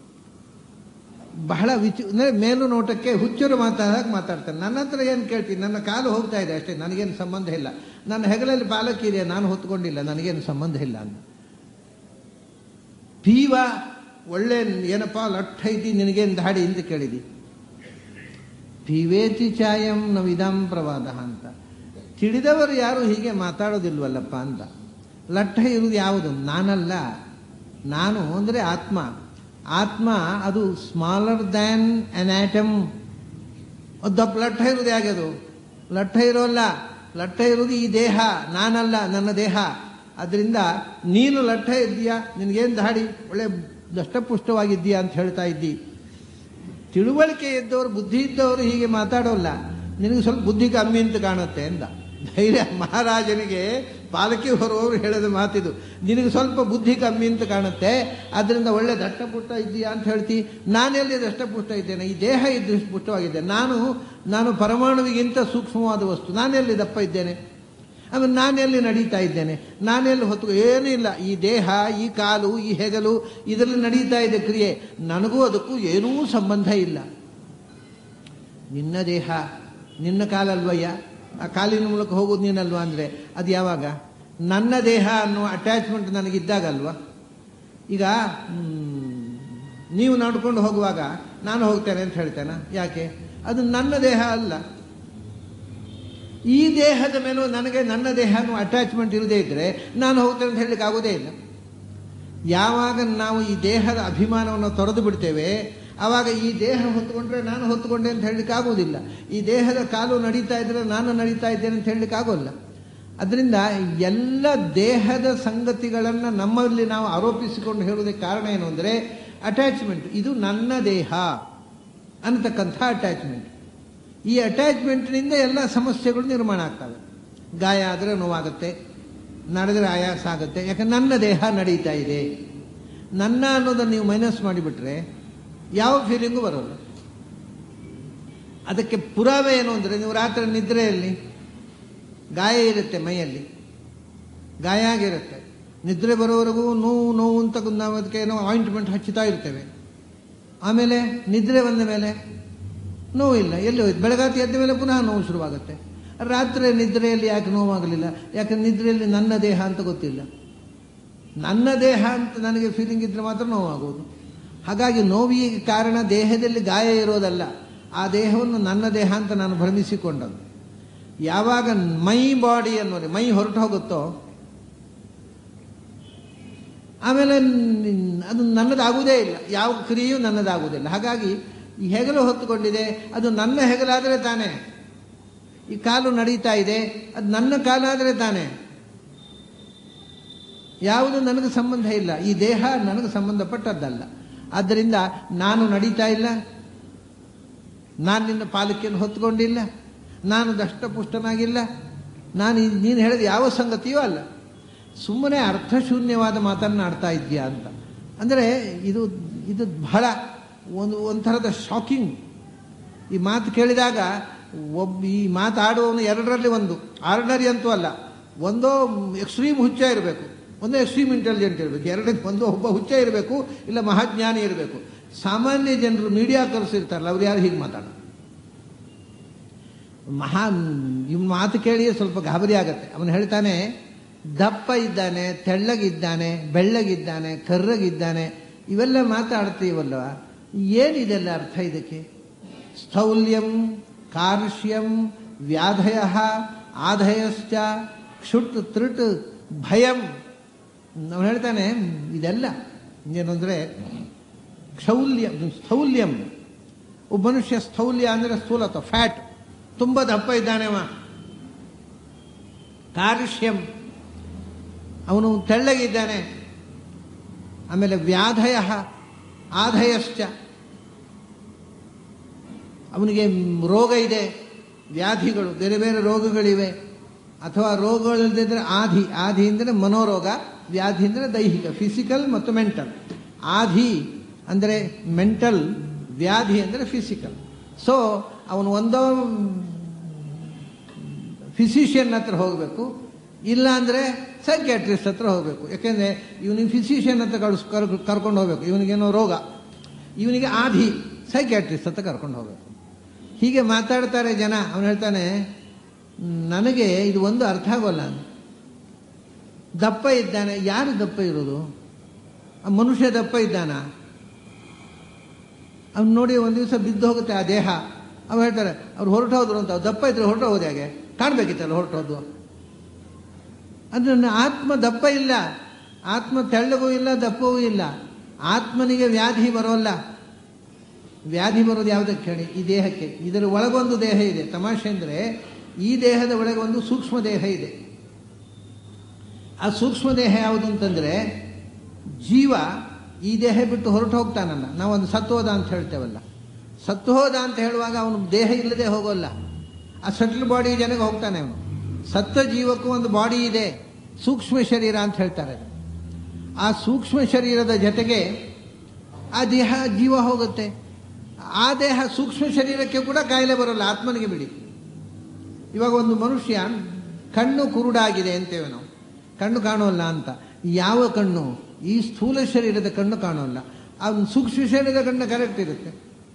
Speaker 1: ಬಹಳ ವಿಚಿ ಅಂದರೆ ಮೇಲು ನೋಟಕ್ಕೆ ಹುಚ್ಚರು ಮಾತಾಡೋಕೆ ಮಾತಾಡ್ತಾನೆ ನನ್ನ ಹತ್ರ ಏನು ಕೇಳ್ತೀನಿ ನನ್ನ ಕಾಲು ಹೋಗ್ತಾ ಇದೆ ಅಷ್ಟೇ ನನಗೇನು ಸಂಬಂಧ ಇಲ್ಲ ನನ್ನ ಹೆಗಲಲ್ಲಿ ಪಾಲಕಿ ಇದೆ ನಾನು ಹೊತ್ಕೊಂಡಿಲ್ಲ ನನಗೇನು ಸಂಬಂಧ ಇಲ್ಲ ಅಂತ ಪೀವ ಒಳ್ಳೆ ಏನಪ್ಪ ಲಟ್ಟ ಐತಿ ನಿನಗೇನು ದಾಡಿ ಅಂತ ಕೇಳಿದಿ ಪೀವೇತಿ ಚಾಯಂ ನವಿದಂ ಪ್ರವಾದ ಅಂತ ತಿಳಿದವರು ಯಾರು ಹೀಗೆ ಮಾತಾಡೋದಿಲ್ವಲ್ಲಪ್ಪ ಅಂತ ಲಟ್ಟ ಇರುವುದು ಯಾವುದು ನಾನಲ್ಲ ನಾನು ಅಂದರೆ ಆತ್ಮ ಆತ್ಮ ಅದು ಸ್ಮಾಲರ್ ದ್ಯಾನ್ ಅನ್ ಆಟಮ್ ದಪ್ಪ ಲಟ್ಟ ಇರೋದು ಯಾಗದು ಲಟ್ಟ ಇರೋಲ್ಲ ಲಟ್ಟ ಇರೋದು ಈ ದೇಹ ನಾನಲ್ಲ ನನ್ನ ದೇಹ ಅದರಿಂದ ನೀನು ಲಟ್ಟ ಇದ್ದೀಯಾ ನಿನಗೇನು ದಾಡಿ ಒಳ್ಳೆ ದಷ್ಟಪುಷ್ಟವಾಗಿದ್ದೀಯಾ ಅಂತ ಹೇಳ್ತಾ ಇದ್ದಿ ತಿಳುವಳಿಕೆ ಇದ್ದವರು ಬುದ್ಧಿ ಇದ್ದವರು ಹೀಗೆ ಮಾತಾಡೋಲ್ಲ ನಿನಗೆ ಸ್ವಲ್ಪ ಬುದ್ಧಿ ಕಮ್ಮಿ ಅಂತ ಕಾಣುತ್ತೆ ಅಂದ ಧೈರ್ಯ ಮಹಾರಾಜನಿಗೆ ಪಾಲಕಿ ಹೊರುವವರು ಹೇಳೋದು ಮಾತಿದು ನಿನಗೆ ಸ್ವಲ್ಪ ಬುದ್ಧಿ ಕಮ್ಮಿ ಅಂತ ಕಾಣುತ್ತೆ ಅದರಿಂದ ಒಳ್ಳೆ ದಟ್ಟಪುಷ್ಟ ಇದ್ದೀಯಾ ಅಂತ ಹೇಳ್ತಿ ನಾನೆಲ್ಲಿ ದಷ್ಟಪುಷ್ಟ ಇದ್ದೇನೆ ಈ ದೇಹ ಇದ್ದು ಪುಷ್ಟವಾಗಿದೆ ನಾನು ನಾನು ಪರಮಾಣುವಿಗಿಂತ ಸೂಕ್ಷ್ಮವಾದ ವಸ್ತು ನಾನೆಲ್ಲಿ ದಪ್ಪ ಇದ್ದೇನೆ ಆಮೇಲೆ ನಾನೆಲ್ಲಿ ನಡೀತಾ ಇದ್ದೇನೆ ನಾನೆಲ್ಲಿ ಹೊತ್ತು ಏನೂ ಇಲ್ಲ ಈ ದೇಹ ಈ ಕಾಲು ಈ ಹೆಗಲು ಇದರಲ್ಲಿ ನಡೀತಾ ಇದೆ ಕ್ರಿಯೆ ನನಗೂ ಅದಕ್ಕೂ ಏನೂ ಸಂಬಂಧ ಇಲ್ಲ ನಿನ್ನ ದೇಹ ನಿನ್ನ ಕಾಲಲ್ವಯ್ಯ ಆ ಕಾಲಿನ ಮೂಲಕ ಹೋಗೋದು ನೀನಲ್ವಾ ಅಂದರೆ ಅದು ಯಾವಾಗ ನನ್ನ ದೇಹ ಅನ್ನೋ ಅಟ್ಯಾಚ್ಮೆಂಟ್ ನನಗಿದ್ದಾಗಲ್ವಾ ಈಗ ನೀವು ನಡ್ಕೊಂಡು ಹೋಗುವಾಗ ನಾನು ಹೋಗ್ತೇನೆ ಅಂತ ಹೇಳ್ತೇನೆ ಯಾಕೆ ಅದು ನನ್ನ ದೇಹ ಅಲ್ಲ ಈ ದೇಹದ ಮೇಲೂ ನನಗೆ ನನ್ನ ದೇಹ ಅನ್ನೋ ಅಟ್ಯಾಚ್ಮೆಂಟ್ ಇಲ್ಲದೇ ಇದ್ದರೆ ನಾನು ಹೋಗ್ತೇನೆ ಅಂತ ಹೇಳಲಿಕ್ಕೆ ಆಗೋದೇ ಇಲ್ಲ ಯಾವಾಗ ನಾವು ಈ ದೇಹದ ಅಭಿಮಾನವನ್ನು ತೊರೆದು ಬಿಡ್ತೇವೆ ಆವಾಗ ಈ ದೇಹ ಹೊತ್ತುಕೊಂಡ್ರೆ ನಾನು ಹೊತ್ತುಕೊಂಡೆ ಅಂತ ಹೇಳಲಿಕ್ಕೆ ಆಗೋದಿಲ್ಲ ಈ ದೇಹದ ಕಾಲು ನಡೀತಾ ಇದ್ರೆ ನಾನು ನಡೀತಾ ಇದ್ದೇನೆ ಅಂತ ಹೇಳಲಿಕ್ಕೆ ಆಗೋಲ್ಲ ಅದರಿಂದ ಎಲ್ಲ ದೇಹದ ಸಂಗತಿಗಳನ್ನು ನಮ್ಮಲ್ಲಿ ನಾವು ಆರೋಪಿಸಿಕೊಂಡು ಹೇಳುವುದಕ್ಕೆ ಕಾರಣ ಏನು ಅಂದರೆ ಅಟ್ಯಾಚ್ಮೆಂಟ್ ಇದು ನನ್ನ ದೇಹ ಅನ್ನತಕ್ಕಂಥ ಅಟ್ಯಾಚ್ಮೆಂಟ್ ಈ ಅಟ್ಯಾಚ್ಮೆಂಟ್ನಿಂದ ಎಲ್ಲ ಸಮಸ್ಯೆಗಳು ನಿರ್ಮಾಣ ಆಗ್ತವೆ ಗಾಯ ಆದರೆ ನೋವಾಗುತ್ತೆ ನಡೆದರೆ ಆಯಾಸ ಆಗುತ್ತೆ ಯಾಕಂದ್ರೆ ನನ್ನ ದೇಹ ನಡೀತಾ ಇದೆ ನನ್ನ ಅನ್ನೋದನ್ನು ನೀವು ಮೈನಸ್ ಮಾಡಿಬಿಟ್ರೆ ಯಾವ ಫೀಲಿಂಗು ಬರೋಲ್ಲ ಅದಕ್ಕೆ ಪುರಾವೆ ಏನು ಅಂದರೆ ನೀವು ರಾತ್ರಿ ನಿದ್ರೆಯಲ್ಲಿ ಗಾಯ ಇರುತ್ತೆ ಮೈಯಲ್ಲಿ ಗಾಯ ಆಗಿರುತ್ತೆ ನಿದ್ರೆ ಬರೋವರೆಗೂ ನೋವು ನೋವು ಅಂತ ನಾವು ಅದಕ್ಕೆ ಏನೋ ಆಯಿಂಟ್ಮೆಂಟ್ ಹಚ್ಚುತ್ತಾ ಇರ್ತೇವೆ ಆಮೇಲೆ ನಿದ್ರೆ ಬಂದ ಮೇಲೆ ನೋವು ಇಲ್ಲ ಎಲ್ಲಿ ಹೋಯ್ತು ಬೆಳಗಾತಿ ಎದ್ದ ಮೇಲೆ ಪುನಃ ನೋವು ಶುರುವಾಗುತ್ತೆ ರಾತ್ರಿ ನಿದ್ರೆಯಲ್ಲಿ ಯಾಕೆ ನೋವಾಗಲಿಲ್ಲ ಯಾಕೆ ನಿದ್ರೆಯಲ್ಲಿ ನನ್ನ ದೇಹ ಅಂತ ಗೊತ್ತಿಲ್ಲ ನನ್ನ ದೇಹ ಅಂತ ನನಗೆ ಫೀಲಿಂಗ್ ಇದ್ರೆ ಮಾತ್ರ ನೋವಾಗುವುದು ಹಾಗಾಗಿ ನೋವಿಗೆ ಕಾರಣ ದೇಹದಲ್ಲಿ ಗಾಯ ಇರೋದಲ್ಲ ಆ ದೇಹವನ್ನು ನನ್ನ ದೇಹ ಅಂತ ನಾನು ಭ್ರಮಿಸಿಕೊಂಡದ್ದು ಯಾವಾಗ ಮೈ ಬಾಡಿ ಅನ್ನೋದು ಮೈ ಹೊರಟು ಹೋಗುತ್ತೋ ಆಮೇಲೆ ನ್- ಅದು ನನ್ನದಾಗುವುದೇ ಇಲ್ಲ ಯಾವ ಕ್ರಿಯೆಯೂ ನನ್ನದಾಗುವುದಿಲ್ಲ ಹಾಗಾಗಿ ಈ ಹೆಗಲು ಹೊತ್ತುಕೊಂಡಿದೆ ಅದು ನನ್ನ ಹೆಗಲಾದರೆ ತಾನೇ ಈ ಕಾಲು ನಡೀತಾ ಇದೆ ಅದು ನನ್ನ ಕಾಲಾದರೆ ತಾನೇ ಯಾವುದು ನನಗೆ ಸಂಬಂಧ ಇಲ್ಲ ಈ ದೇಹ ನನಗೆ ಸಂಬಂಧಪಟ್ಟದ್ದಲ್ಲ ಆದ್ದರಿಂದ ನಾನು ನಡೀತಾ ಇಲ್ಲ ನಾನು ನಿನ್ನ ಪಾಲಕಿಯನ್ನು ಹೊತ್ಕೊಂಡಿಲ್ಲ ನಾನು ದಷ್ಟಪುಷ್ಟನಾಗಿಲ್ಲ ನಾನು ಈ- ನೀನು ಹೇಳಿದ ಯಾವ ಸಂಗತಿಯೂ ಅಲ್ಲ ಸುಮ್ಮನೆ ಅರ್ಥಶೂನ್ಯವಾದ ಮಾತನ್ನು ಆಡ್ತಾ ಇದೆಯಾ ಅಂತ ಅಂದರೆ ಇದು ಇದು ಬಹಳ ಒಂದು ಒಂಥರದ ಶಾಕಿಂಗ್ ಈ ಮಾತು ಕೇಳಿದಾಗ ಒಬ್ಬ ಈ ಮಾತಾಡುವವನು ಎರಡರಲ್ಲಿ ಒಂದು ಆರ್ಡರಿ ಅಂತೂ ಅಲ್ಲ ಒಂದೋ ಎಕ್ಸ್ಟ್ರೀಮ್ ಹುಚ್ಚ ಇರಬೇಕು ಒಂದೋ ಎಕ್ಸ್ಟ್ರೀಮ್ ಇಂಟೆಲಿಜೆಂಟ್ ಇರಬೇಕು ಎರಡನೇ ಒಂದು ಒಬ್ಬ ಹುಚ್ಚ ಇರಬೇಕು ಇಲ್ಲ ಮಹಾಜ್ಞಾನಿ ಇರಬೇಕು ಸಾಮಾನ್ಯ ಜನರು ಮೀಡಿಯಾ ಇರ್ತಾರಲ್ಲ ಅವ್ರು ಯಾರು ಹೀಗೆ ಮಾತಾಡೋದು ಮಹಾ ಇವ್ನ ಮಾತು ಕೇಳಿ ಸ್ವಲ್ಪ ಗಾಬರಿ ಆಗತ್ತೆ ಅವನು ಹೇಳ್ತಾನೆ ದಪ್ಪ ಇದ್ದಾನೆ ತೆಳ್ಳಗಿದ್ದಾನೆ ಬೆಳ್ಳಗಿದ್ದಾನೆ ಕರ್ರಗಿದ್ದಾನೆ ಇವೆಲ್ಲ ಮಾತಾಡ್ತೀವಲ್ವ ಏನಿದೆಲ್ಲ ಅರ್ಥ ಇದಕ್ಕೆ ಸ್ಥೌಲ್ಯಂ ಕಾರ್ಶ್ಯಂ ವ್ಯಾಧಯ ಆಧಯಶ್ಚ ಕ್ಷುಟ್ ತ್ರುಟ್ ಭಯಂ ಅವನು ಹೇಳ್ತಾನೆ ಇದೆಲ್ಲ ಏನು ಅಂದರೆ ಕ್ಷೌಲ್ಯ ಸ್ಥೌಲ್ಯಂ ಒಬ್ಬ ಮನುಷ್ಯ ಸ್ಥೌಲ್ಯ ಅಂದರೆ ಸ್ಥೂಲತ ಫ್ಯಾಟ್ ತುಂಬ ದಪ್ಪ ಇದ್ದಾನೆ ಅವ ಕಾರ್ಶ್ಯಂ ಅವನು ತೆಳ್ಳಗಿದ್ದಾನೆ ಆಮೇಲೆ ವ್ಯಾಧಯ ಆಧಯಶ್ಚ ಅವನಿಗೆ ರೋಗ ಇದೆ ವ್ಯಾಧಿಗಳು ಬೇರೆ ಬೇರೆ ರೋಗಗಳಿವೆ ಅಥವಾ ರೋಗಗಳಿಲ್ಲದಿದ್ದರೆ ಆಧಿ ಆಧಿ ಅಂದರೆ ಮನೋರೋಗ ವ್ಯಾಧಿ ಅಂದರೆ ದೈಹಿಕ ಫಿಸಿಕಲ್ ಮತ್ತು ಮೆಂಟಲ್ ಆಧಿ ಅಂದರೆ ಮೆಂಟಲ್ ವ್ಯಾಧಿ ಅಂದರೆ ಫಿಸಿಕಲ್ ಸೊ ಅವನು ಒಂದೋ ಫಿಸಿಷಿಯನ್ ಹತ್ರ ಹೋಗಬೇಕು ಇಲ್ಲ ಅಂದರೆ ಸೈಕ್ಯಾಟ್ರಿಸ್ಟ್ ಹತ್ರ ಹೋಗಬೇಕು ಯಾಕೆಂದರೆ ಇವನಿಗೆ ಫಿಸಿಷಿಯನ್ ಹತ್ರ ಕಳ್ಸ್ ಕರ್ ಕರ್ಕೊಂಡು ಹೋಗಬೇಕು ಇವನಿಗೇನೋ ರೋಗ ಇವನಿಗೆ ಆಧಿ ಸೈಕ್ಯಾಟ್ರಿಸ್ಟ್ ಹತ್ರ ಕರ್ಕೊಂಡು ಹೋಗಬೇಕು ಹೀಗೆ ಮಾತಾಡ್ತಾರೆ ಜನ ಅವನು ಹೇಳ್ತಾನೆ ನನಗೆ ಇದು ಒಂದು ಅರ್ಥ ಆಗೋಲ್ಲ ದಪ್ಪ ಇದ್ದಾನೆ ಯಾರು ದಪ್ಪ ಇರೋದು ಆ ಮನುಷ್ಯ ದಪ್ಪ ಇದ್ದಾನ ಅವ್ನು ನೋಡಿ ಒಂದು ದಿವಸ ಬಿದ್ದು ಹೋಗುತ್ತೆ ಆ ದೇಹ ಅವ್ರು ಹೇಳ್ತಾರೆ ಅವ್ರು ಹೊರಟು ಹೋದ್ರು ಅಂತ ಅವ್ರು ದಪ್ಪ ಇದ್ರೆ ಹೊರಟು ಹೋದ ಹಾಗೆ ಕಾಣಬೇಕಿತ್ತಲ್ಲ ಹೊರಟು ಹೋದ್ವು ಅಂದ್ರೆ ನನ್ನ ಆತ್ಮ ದಪ್ಪ ಇಲ್ಲ ಆತ್ಮ ತೆಳ್ಳಗೂ ಇಲ್ಲ ದಪ್ಪವೂ ಇಲ್ಲ ಆತ್ಮನಿಗೆ ವ್ಯಾಧಿ ಬರೋಲ್ಲ ವ್ಯಾಧಿ ಬರೋದು ಯಾವುದಕ್ಕೆ ಹೇಳಿ ಈ ದೇಹಕ್ಕೆ ಇದರ ಒಳಗೊಂದು ದೇಹ ಇದೆ ತಮಾಷೆ ಅಂದರೆ ಈ ದೇಹದ ಒಳಗೆ ಒಂದು ಸೂಕ್ಷ್ಮ ದೇಹ ಇದೆ ಆ ಸೂಕ್ಷ್ಮ ದೇಹ ಯಾವುದು ಅಂತಂದರೆ ಜೀವ ಈ ದೇಹ ಬಿಟ್ಟು ಹೊರಟು ಹೋಗ್ತಾನಲ್ಲ ನಾವೊಂದು ಸತ್ತು ಹೋದ ಅಂತ ಹೇಳ್ತೇವಲ್ಲ ಸತ್ತು ಹೋದ ಅಂತ ಹೇಳುವಾಗ ಅವನು ದೇಹ ಇಲ್ಲದೆ ಹೋಗೋಲ್ಲ ಆ ಸಟ್ಲ್ ಬಾಡಿ ಜನಗೆ ಹೋಗ್ತಾನೆ ಅವನು ಸತ್ತ ಜೀವಕ್ಕೂ ಒಂದು ಬಾಡಿ ಇದೆ ಸೂಕ್ಷ್ಮ ಶರೀರ ಅಂತ ಹೇಳ್ತಾರೆ ಆ ಸೂಕ್ಷ್ಮ ಶರೀರದ ಜೊತೆಗೆ ಆ ದೇಹ ಜೀವ ಹೋಗುತ್ತೆ ಆ ದೇಹ ಸೂಕ್ಷ್ಮ ಶರೀರಕ್ಕೆ ಕೂಡ ಕಾಯಿಲೆ ಬರೋಲ್ಲ ಆತ್ಮನಿಗೆ ಬಿಡಿ ಇವಾಗ ಒಂದು ಮನುಷ್ಯ ಕಣ್ಣು ಕುರುಡಾಗಿದೆ ಅಂತೇವೆ ನಾವು ಕಣ್ಣು ಕಾಣೋಲ್ಲ ಅಂತ ಯಾವ ಕಣ್ಣು ಈ ಸ್ಥೂಲ ಶರೀರದ ಕಣ್ಣು ಕಾಣೋಲ್ಲ ಆ ಸೂಕ್ಷ್ಮ ಶರೀರದ ಕಣ್ಣು ಕರೆಕ್ಟ್ ಇರುತ್ತೆ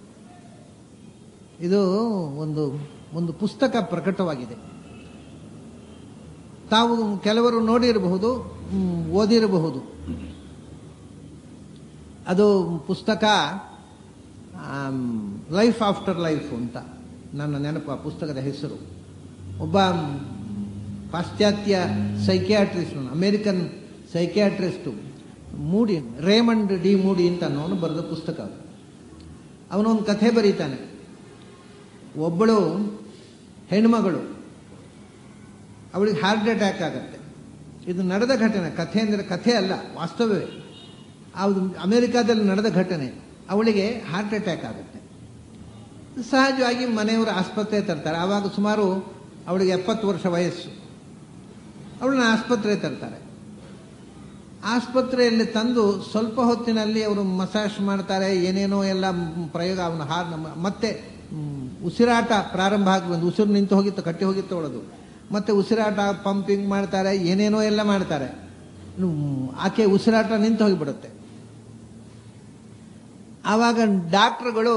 Speaker 1: ಇದು ಒಂದು ಒಂದು ಪುಸ್ತಕ ಪ್ರಕಟವಾಗಿದೆ ತಾವು ಕೆಲವರು ನೋಡಿರಬಹುದು ಮ್, ಓದಿರಬಹುದು ಅದು ಪುಸ್ತಕ ಲೈಫ್ ಆಫ್ಟರ್ ಲೈಫ್ ಅಂತ ನನ್ನ ನೆನಪು ಆ ಪುಸ್ತಕದ ಹೆಸರು ಒಬ್ಬ ಪಾಶ್ಚಾತ್ಯ psychiatrist American psychiatrist Moody Raymond D Moody ಅಂತ ಅನ್ನೋನು ಬರೆದ ಪುಸ್ತಕ ಅದು ಅವನೊಂದು ಕಥೆ ಬರೀತಾನೆ ಒಬ್ಬಳು ಹೆಣ್ಮಗಳು ಅವಳಿಗೆ ಹಾರ್ಟ್ ಅಟ್ಯಾಕ್ ಆಗುತ್ತೆ ಇದು ನಡೆದ ಘಟನೆ ಕಥೆ ಅಂದರೆ ಕಥೆ ಅಲ್ಲ ವಾಸ್ತವವೇ ಅದು ಅಮೆರಿಕಾದಲ್ಲಿ ನಡೆದ ಘಟನೆ ಅವಳಿಗೆ ಹಾರ್ಟ್ ಅಟ್ಯಾಕ್ ಆಗುತ್ತೆ ಸಹಜವಾಗಿ ಮನೆಯವರು ಆಸ್ಪತ್ರೆ ತರ್ತಾರೆ ಆವಾಗ ಸುಮಾರು ಅವಳಿಗೆ ಎಪ್ಪತ್ತು ವರ್ಷ ವಯಸ್ಸು ಅವಳನ್ನ ಆಸ್ಪತ್ರೆ ತರ್ತಾರೆ ಆಸ್ಪತ್ರೆಯಲ್ಲಿ ತಂದು ಸ್ವಲ್ಪ ಹೊತ್ತಿನಲ್ಲಿ ಅವರು ಮಸಾಜ್ ಮಾಡ್ತಾರೆ ಏನೇನೋ ಎಲ್ಲ ಪ್ರಯೋಗ ಅವನ ಹಾರ್ ನಮ್ಮ- ಮತ್ತೆ ಮ್, ಉಸಿರಾಟ ಪ್ರಾರಂಭ ಆಗಿ ಒಂದು ಉಸಿರು ನಿಂತು ಹೋಗಿತ್ತು ಕಟ್ಟಿ ಹೋಗಿತ್ತು ಅವಳದು ಮತ್ತೆ ಉಸಿರಾಟ ಪಂಪಿಂಗ್ ಮಾಡ್ತಾರೆ ಏನೇನೋ ಎಲ್ಲ ಮಾಡ್ತಾರೆ ಹ್ಮ್, ಆಕೆ ಉಸಿರಾಟ ನಿಂತು ಹೋಗಿಬಿಡುತ್ತೆ ಆವಾಗ ಡಾಕ್ಟ್ರುಗಳು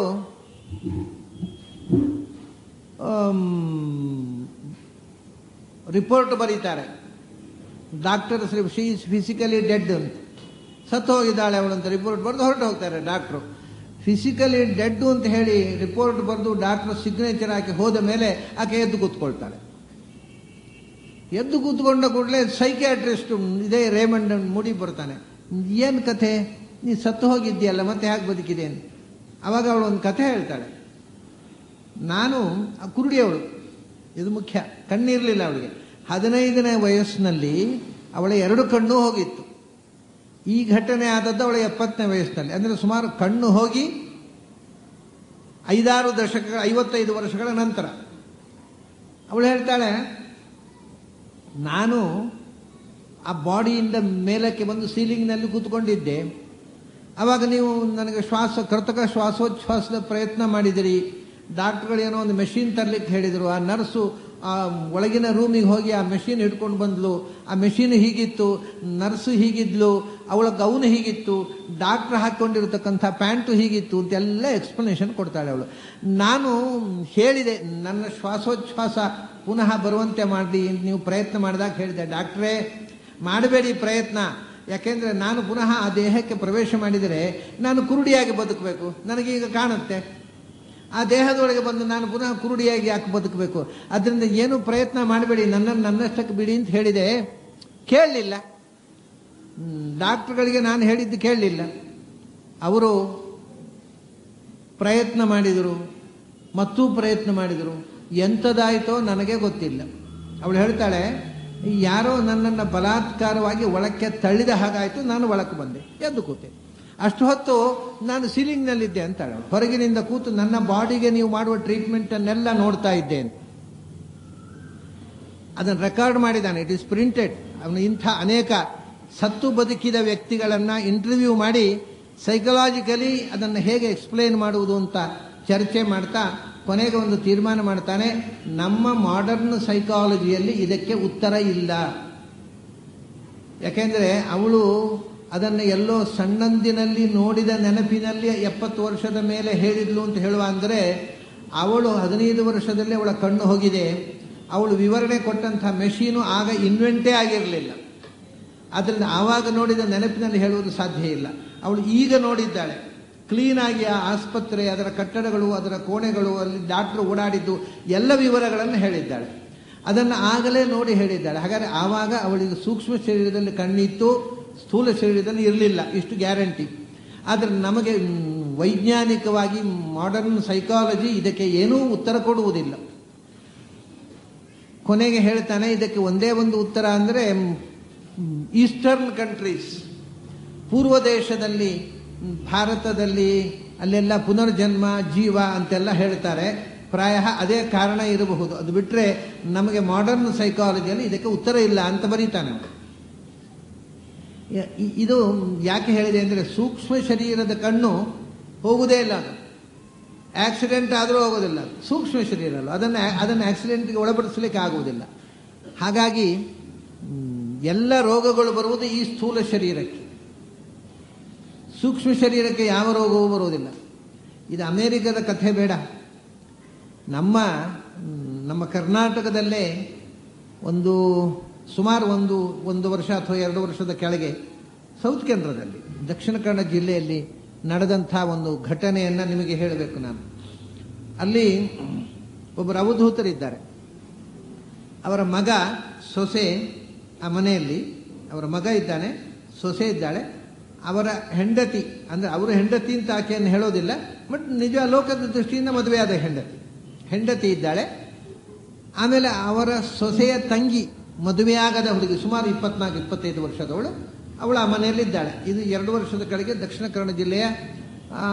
Speaker 1: ರಿಪೋರ್ಟ್ ಬರೀತಾರೆ doctor she is physically dead ಅಂತ ಸತ್ತು ಹೋಗಿದ್ದಾಳೆ ಅವಳು ಅಂತ ರಿಪೋರ್ಟ್ ಬರೆದು ಹೊರಟು ಹೋಗ್ತಾರೆ ಡಾಕ್ಟ್ರು ಫಿಸಿಕಲಿ ಡೆಡ್ ಅಂತ ಹೇಳಿ ರಿಪೋರ್ಟ್ ಬರೆದು ಡಾಕ್ಟರ್ ಸಿಗ್ನೇಚರ್ ಹಾಕಿ ಹೋದ ಮೇಲೆ ಆಕೆ ಎದ್ದು ಕೂತ್ಕೊಳ್ತಾಳೆ ಎದ್ದು ಕೂತ್ಕೊಂಡ ಕೂಡಲೇ ಸೈಕ್ಯಾಟ್ರಿಸ್ಟ್ ಇದೇ ರೇಮಂಡ್ ಮುಡಿ ಬರ್ತಾನೆ ಏನು ಕಥೆ ನೀ ಸತ್ತು ಹೋಗಿದ್ದೀಯಲ್ಲ ಮತ್ತೆ ಹೇಗೆ ಬದುಕಿದೆ ಅಂತ ಅವಾಗ ಅವಳು ಒಂದು ಕಥೆ ಹೇಳ್ತಾಳೆ ನಾನು ಆ ಕುರುಡಿಯವಳು ಇದು ಮುಖ್ಯ ಕಣ್ಣಿರಲಿಲ್ಲ ಅವಳಿಗೆ ಹದಿನೈದನೇ ವಯಸ್ಸಿನಲ್ಲಿ ಅವಳ ಎರಡು ಕಣ್ಣು ಹೋಗಿತ್ತು ಈ ಘಟನೆ ಆದದ್ದು ಅವಳ ಎಪ್ಪತ್ತನೇ ವಯಸ್ಸಿನಲ್ಲಿ ಅಂದರೆ ಸುಮಾರು ಕಣ್ಣು ಹೋಗಿ ಐದಾರು ದಶಕಗಳ ಐವತ್ತೈದು ವರ್ಷಗಳ ನಂತರ ಅವಳು ಹೇಳ್ತಾಳೆ ನಾನು ಆ ಬಾಡಿಯಿಂದ ಮೇಲಕ್ಕೆ ಬಂದು ಸೀಲಿಂಗ್ನಲ್ಲಿ ಕೂತ್ಕೊಂಡಿದ್ದೆ ಆವಾಗ ನೀವು ನನಗೆ ಶ್ವಾಸ ಕೃತಕ ಶ್ವಾಸೋಚ್ಛ್ವಾಸದ ಪ್ರಯತ್ನ ಮಾಡಿದಿರಿ ಡಾಕ್ಟ್ರುಗಳು ಏನೋ ಒಂದು ಮೆಷಿನ್ ತರಲಿಕ್ಕೆ ಹೇಳಿದರು ಆ ನರ್ಸು ಆ ಒಳಗಿನ ರೂಮಿಗೆ ಹೋಗಿ ಆ ಮೆಷಿನ್ ಹಿಡ್ಕೊಂಡು ಬಂದ್ಲು ಆ ಮೆಷಿನ್ ಹೀಗಿತ್ತು ನರ್ಸು ಹೀಗಿದ್ಲು ಅವಳ ಗೌನು ಹೀಗಿತ್ತು ಡಾಕ್ಟ್ರ್ ಹಾಕ್ಕೊಂಡಿರ್ತಕ್ಕಂಥ ಪ್ಯಾಂಟು ಹೀಗಿತ್ತು ಅಂತೆಲ್ಲ ಎಕ್ಸ್ಪ್ಲನೇಷನ್ ಕೊಡ್ತಾಳೆ ಅವಳು ನಾನು ಹೇಳಿದೆ ನನ್ನ ಶ್ವಾಸೋಚ್ಛ್ವಾಸ ಪುನಃ ಬರುವಂತೆ ಮಾಡಿ ನೀವು ಪ್ರಯತ್ನ ಮಾಡಿದಾಗ ಹೇಳಿದೆ ಡಾಕ್ಟ್ರೇ ಮಾಡಬೇಡಿ ಪ್ರಯತ್ನ ಯಾಕೆಂದರೆ ನಾನು ಪುನಃ ಆ ದೇಹಕ್ಕೆ ಪ್ರವೇಶ ಮಾಡಿದರೆ ನಾನು ಕುರುಡಿಯಾಗಿ ಬದುಕಬೇಕು ನನಗೀಗ ಕಾಣುತ್ತೆ ಆ ದೇಹದೊಳಗೆ ಬಂದು ನಾನು ಪುನಃ ಕುರುಡಿಯಾಗಿ ಯಾಕೆ ಬದುಕಬೇಕು ಅದರಿಂದ ಏನು ಪ್ರಯತ್ನ ಮಾಡಬೇಡಿ ನನ್ನನ್ನು ನನ್ನಷ್ಟಕ್ಕೆ ಬಿಡಿ ಅಂತ ಹೇಳಿದೆ ಕೇಳಲಿಲ್ಲ ಡಾಕ್ಟ್ರುಗಳಿಗೆ ನಾನು ಹೇಳಿದ್ದು ಕೇಳಲಿಲ್ಲ ಅವರು ಪ್ರಯತ್ನ ಮಾಡಿದರು ಮತ್ತೂ ಪ್ರಯತ್ನ ಮಾಡಿದರು ಎಂಥದಾಯಿತೋ ನನಗೆ ಗೊತ್ತಿಲ್ಲ ಅವಳು ಹೇಳ್ತಾಳೆ ಯಾರೋ ನನ್ನನ್ನು ಬಲಾತ್ಕಾರವಾಗಿ ಒಳಕ್ಕೆ ತಳ್ಳಿದ ಹಾಗಾಯಿತು ನಾನು ಒಳಕ್ಕೆ ಬಂದೆ ಎದ್ದು ಕೂತೆ ಅಷ್ಟು ಹೊತ್ತು ನಾನು ಸೀಲಿಂಗ್ನಲ್ಲಿದ್ದೆ ಅಂತಾಳೆ ಅವಳು. ಹೊರಗಿನಿಂದ ಕೂತು ನನ್ನ ಬಾಡಿಗೆ ನೀವು ಮಾಡುವ ಟ್ರೀಟ್ಮೆಂಟನ್ನೆಲ್ಲ ನೋಡ್ತಾ ಇದ್ದೆ ಅಂತ ಅದನ್ನು ರೆಕಾರ್ಡ್ ಮಾಡಿದ್ದಾನೆ ಇಟ್ ಇಸ್ ಪ್ರಿಂಟೆಡ್ ಅವನು ಇಂಥ ಅನೇಕ ಸತ್ತು ಬದುಕಿದ ವ್ಯಕ್ತಿಗಳನ್ನು ಇಂಟರ್ವ್ಯೂ ಮಾಡಿ ಸೈಕಲಾಜಿಕಲಿ ಅದನ್ನು ಹೇಗೆ ಎಕ್ಸ್ಪ್ಲೇನ್ ಮಾಡುವುದು ಅಂತ ಚರ್ಚೆ ಮಾಡ್ತಾ ಕೊನೆಗೆ ಒಂದು ತೀರ್ಮಾನ ಮಾಡ್ತಾನೆ ನಮ್ಮ ಮಾಡರ್ನ್ ಸೈಕಾಲಜಿಯಲ್ಲಿ ಇದಕ್ಕೆ ಉತ್ತರ ಇಲ್ಲ ಯಾಕೆಂದರೆ ಅವಳು ಅದನ್ನು ಎಲ್ಲೋ ಸಣ್ಣಂದಿನಲ್ಲಿ ನೋಡಿದ ನೆನಪಿನಲ್ಲಿ ಎಪ್ಪತ್ತು ವರ್ಷದ ಮೇಲೆ ಹೇಳಿದ್ಲು ಅಂತ ಹೇಳುವ ಅಂದರೆ ಅವಳು ಹದಿನೈದು ವರ್ಷದಲ್ಲಿ ಅವಳ ಕಣ್ಣು ಹೋಗಿದೆ ಅವಳು ವಿವರಣೆ ಕೊಟ್ಟಂಥ ಮೆಷೀನು ಆಗ ಇನ್ವೆಂಟೇ ಆಗಿರಲಿಲ್ಲ ಅದರಿಂದ ಆವಾಗ ನೋಡಿದ ನೆನಪಿನಲ್ಲಿ ಹೇಳುವುದು ಸಾಧ್ಯ ಇಲ್ಲ ಅವಳು ಈಗ ನೋಡಿದ್ದಾಳೆ ಕ್ಲೀನಾಗಿ ಆ ಆಸ್ಪತ್ರೆ ಅದರ ಕಟ್ಟಡಗಳು ಅದರ ಕೋಣೆಗಳು ಅಲ್ಲಿ ಡಾಕ್ಟ್ರು ಓಡಾಡಿದ್ದು ಎಲ್ಲ ವಿವರಗಳನ್ನು ಹೇಳಿದ್ದಾಳೆ ಅದನ್ನು ಆಗಲೇ ನೋಡಿ ಹೇಳಿದ್ದಾಳೆ ಹಾಗಾದರೆ ಆವಾಗ ಅವಳಿಗೆ ಸೂಕ್ಷ್ಮ ಶರೀರದಲ್ಲಿ ಕಣ್ಣಿತ್ತು ಸ್ಥೂಲ ಶರೀರದಲ್ಲಿ ಇರಲಿಲ್ಲ ಇಷ್ಟು ಗ್ಯಾರಂಟಿ ಆದರೆ ನಮಗೆ ಮ್, ವೈಜ್ಞಾನಿಕವಾಗಿ ಮಾಡರ್ನ್ ಸೈಕಾಲಜಿ ಇದಕ್ಕೆ ಏನೂ ಉತ್ತರ ಕೊಡುವುದಿಲ್ಲ ಕೊನೆಗೆ ಹೇಳ್ತಾನೆ ಇದಕ್ಕೆ ಒಂದೇ ಒಂದು ಉತ್ತರ ಅಂದರೆ ಈಸ್ಟರ್ನ್ ಕಂಟ್ರೀಸ್ ಪೂರ್ವ ದೇಶದಲ್ಲಿ ಮ್, ಭಾರತದಲ್ಲಿ ಅಲ್ಲೆಲ್ಲ ಪುನರ್ಜನ್ಮ ಜೀವ ಅಂತೆಲ್ಲ ಹೇಳ್ತಾರೆ ಪ್ರಾಯ ಅದೇ ಕಾರಣ ಇರಬಹುದು ಅದು ಬಿಟ್ಟರೆ ನಮಗೆ ಮಾಡರ್ನ್ ಸೈಕಾಲಜಿಯಲ್ಲಿ ಇದಕ್ಕೆ ಉತ್ತರ ಇಲ್ಲ ಅಂತ ಬರೀತಾನೆ ಅವನು. ಯ- ಇ- ಇದು ಯಾಕೆ ಹೇಳಿದೆ ಅಂದರೆ ಸೂಕ್ಷ್ಮ ಶರೀರದ ಕಣ್ಣು ಹೋಗುವುದೇ ಇಲ್ಲ ಅದು ಆಕ್ಸಿಡೆಂಟ್ ಆದರೂ ಹೋಗೋದಿಲ್ಲ ಅದು. ಸೂಕ್ಷ್ಮ ಶರೀರ ಅಲ್ಲ ಅದನ್ನು ಅದನ್ನು ಆಕ್ಸಿಡೆಂಟ್ಗೆ ಒಳಪಡಿಸಲಿಕ್ಕೆ ಆಗುವುದಿಲ್ಲ ಹಾಗಾಗಿ ಮ್, ಎಲ್ಲ ರೋಗಗಳು ಬರುವುದು ಈ ಸ್ಥೂಲ ಶರೀರಕ್ಕೆ ಸೂಕ್ಷ್ಮ ಶರೀರಕ್ಕೆ ಯಾವ ರೋಗವೂ ಬರುವುದಿಲ್ಲ ಇದು ಅಮೇರಿಕದ ಕಥೆ ಬೇಡ ನಮ್ಮ ಮ್, ನಮ್ಮ ಕರ್ನಾಟಕದಲ್ಲೇ ಒಂದು ಸುಮಾರು ಒಂದು ಒಂದು ವರ್ಷ ಅಥವಾ ಎರಡು ವರ್ಷದ ಕೆಳಗೆ ಸೌತ್ ಕೇಂದ್ರದಲ್ಲಿ ದಕ್ಷಿಣ ಕನ್ನಡ ಜಿಲ್ಲೆಯಲ್ಲಿ ನಡೆದಂಥ ಒಂದು ಘಟನೆಯನ್ನು ನಿಮಗೆ ಹೇಳಬೇಕು ನಾನು ಅಲ್ಲಿ ಒಬ್ಬರು ಅವಧೂತರಿದ್ದಾರೆ ಅವರ ಮಗ ಸೊಸೆ ಆ ಮನೆಯಲ್ಲಿ ಅವರ ಮಗ ಇದ್ದಾನೆ ಸೊಸೆ ಇದ್ದಾಳೆ ಅವರ ಹೆಂಡತಿ ಅಂದರೆ ಅವರು ಹೆಂಡತಿ ಅಂತ ಆಕೆಯನ್ನು ಹೇಳೋದಿಲ್ಲ ಬಟ್ ನಿಜ ಲೋಕದ ದೃಷ್ಟಿಯಿಂದ ಮದುವೆಯಾದ ಹೆಂಡತಿ ಹೆಂಡತಿ ಇದ್ದಾಳೆ ಆಮೇಲೆ ಅವರ ಸೊಸೆಯ ತಂಗಿ ಮದುವೆಯಾಗದ ಹುಡುಗಿ ಸುಮಾರು ಇಪ್ಪತ್ನಾಲ್ಕು ಇಪ್ಪತ್ತೈದು ವರ್ಷದವಳು ಅವಳು ಆ ಮನೆಯಲ್ಲಿದ್ದಾಳೆ ಇದು ಎರಡು ವರ್ಷದ ಕೆಳಗೆ ದಕ್ಷಿಣ ಕನ್ನಡ ಜಿಲ್ಲೆಯ ಆ,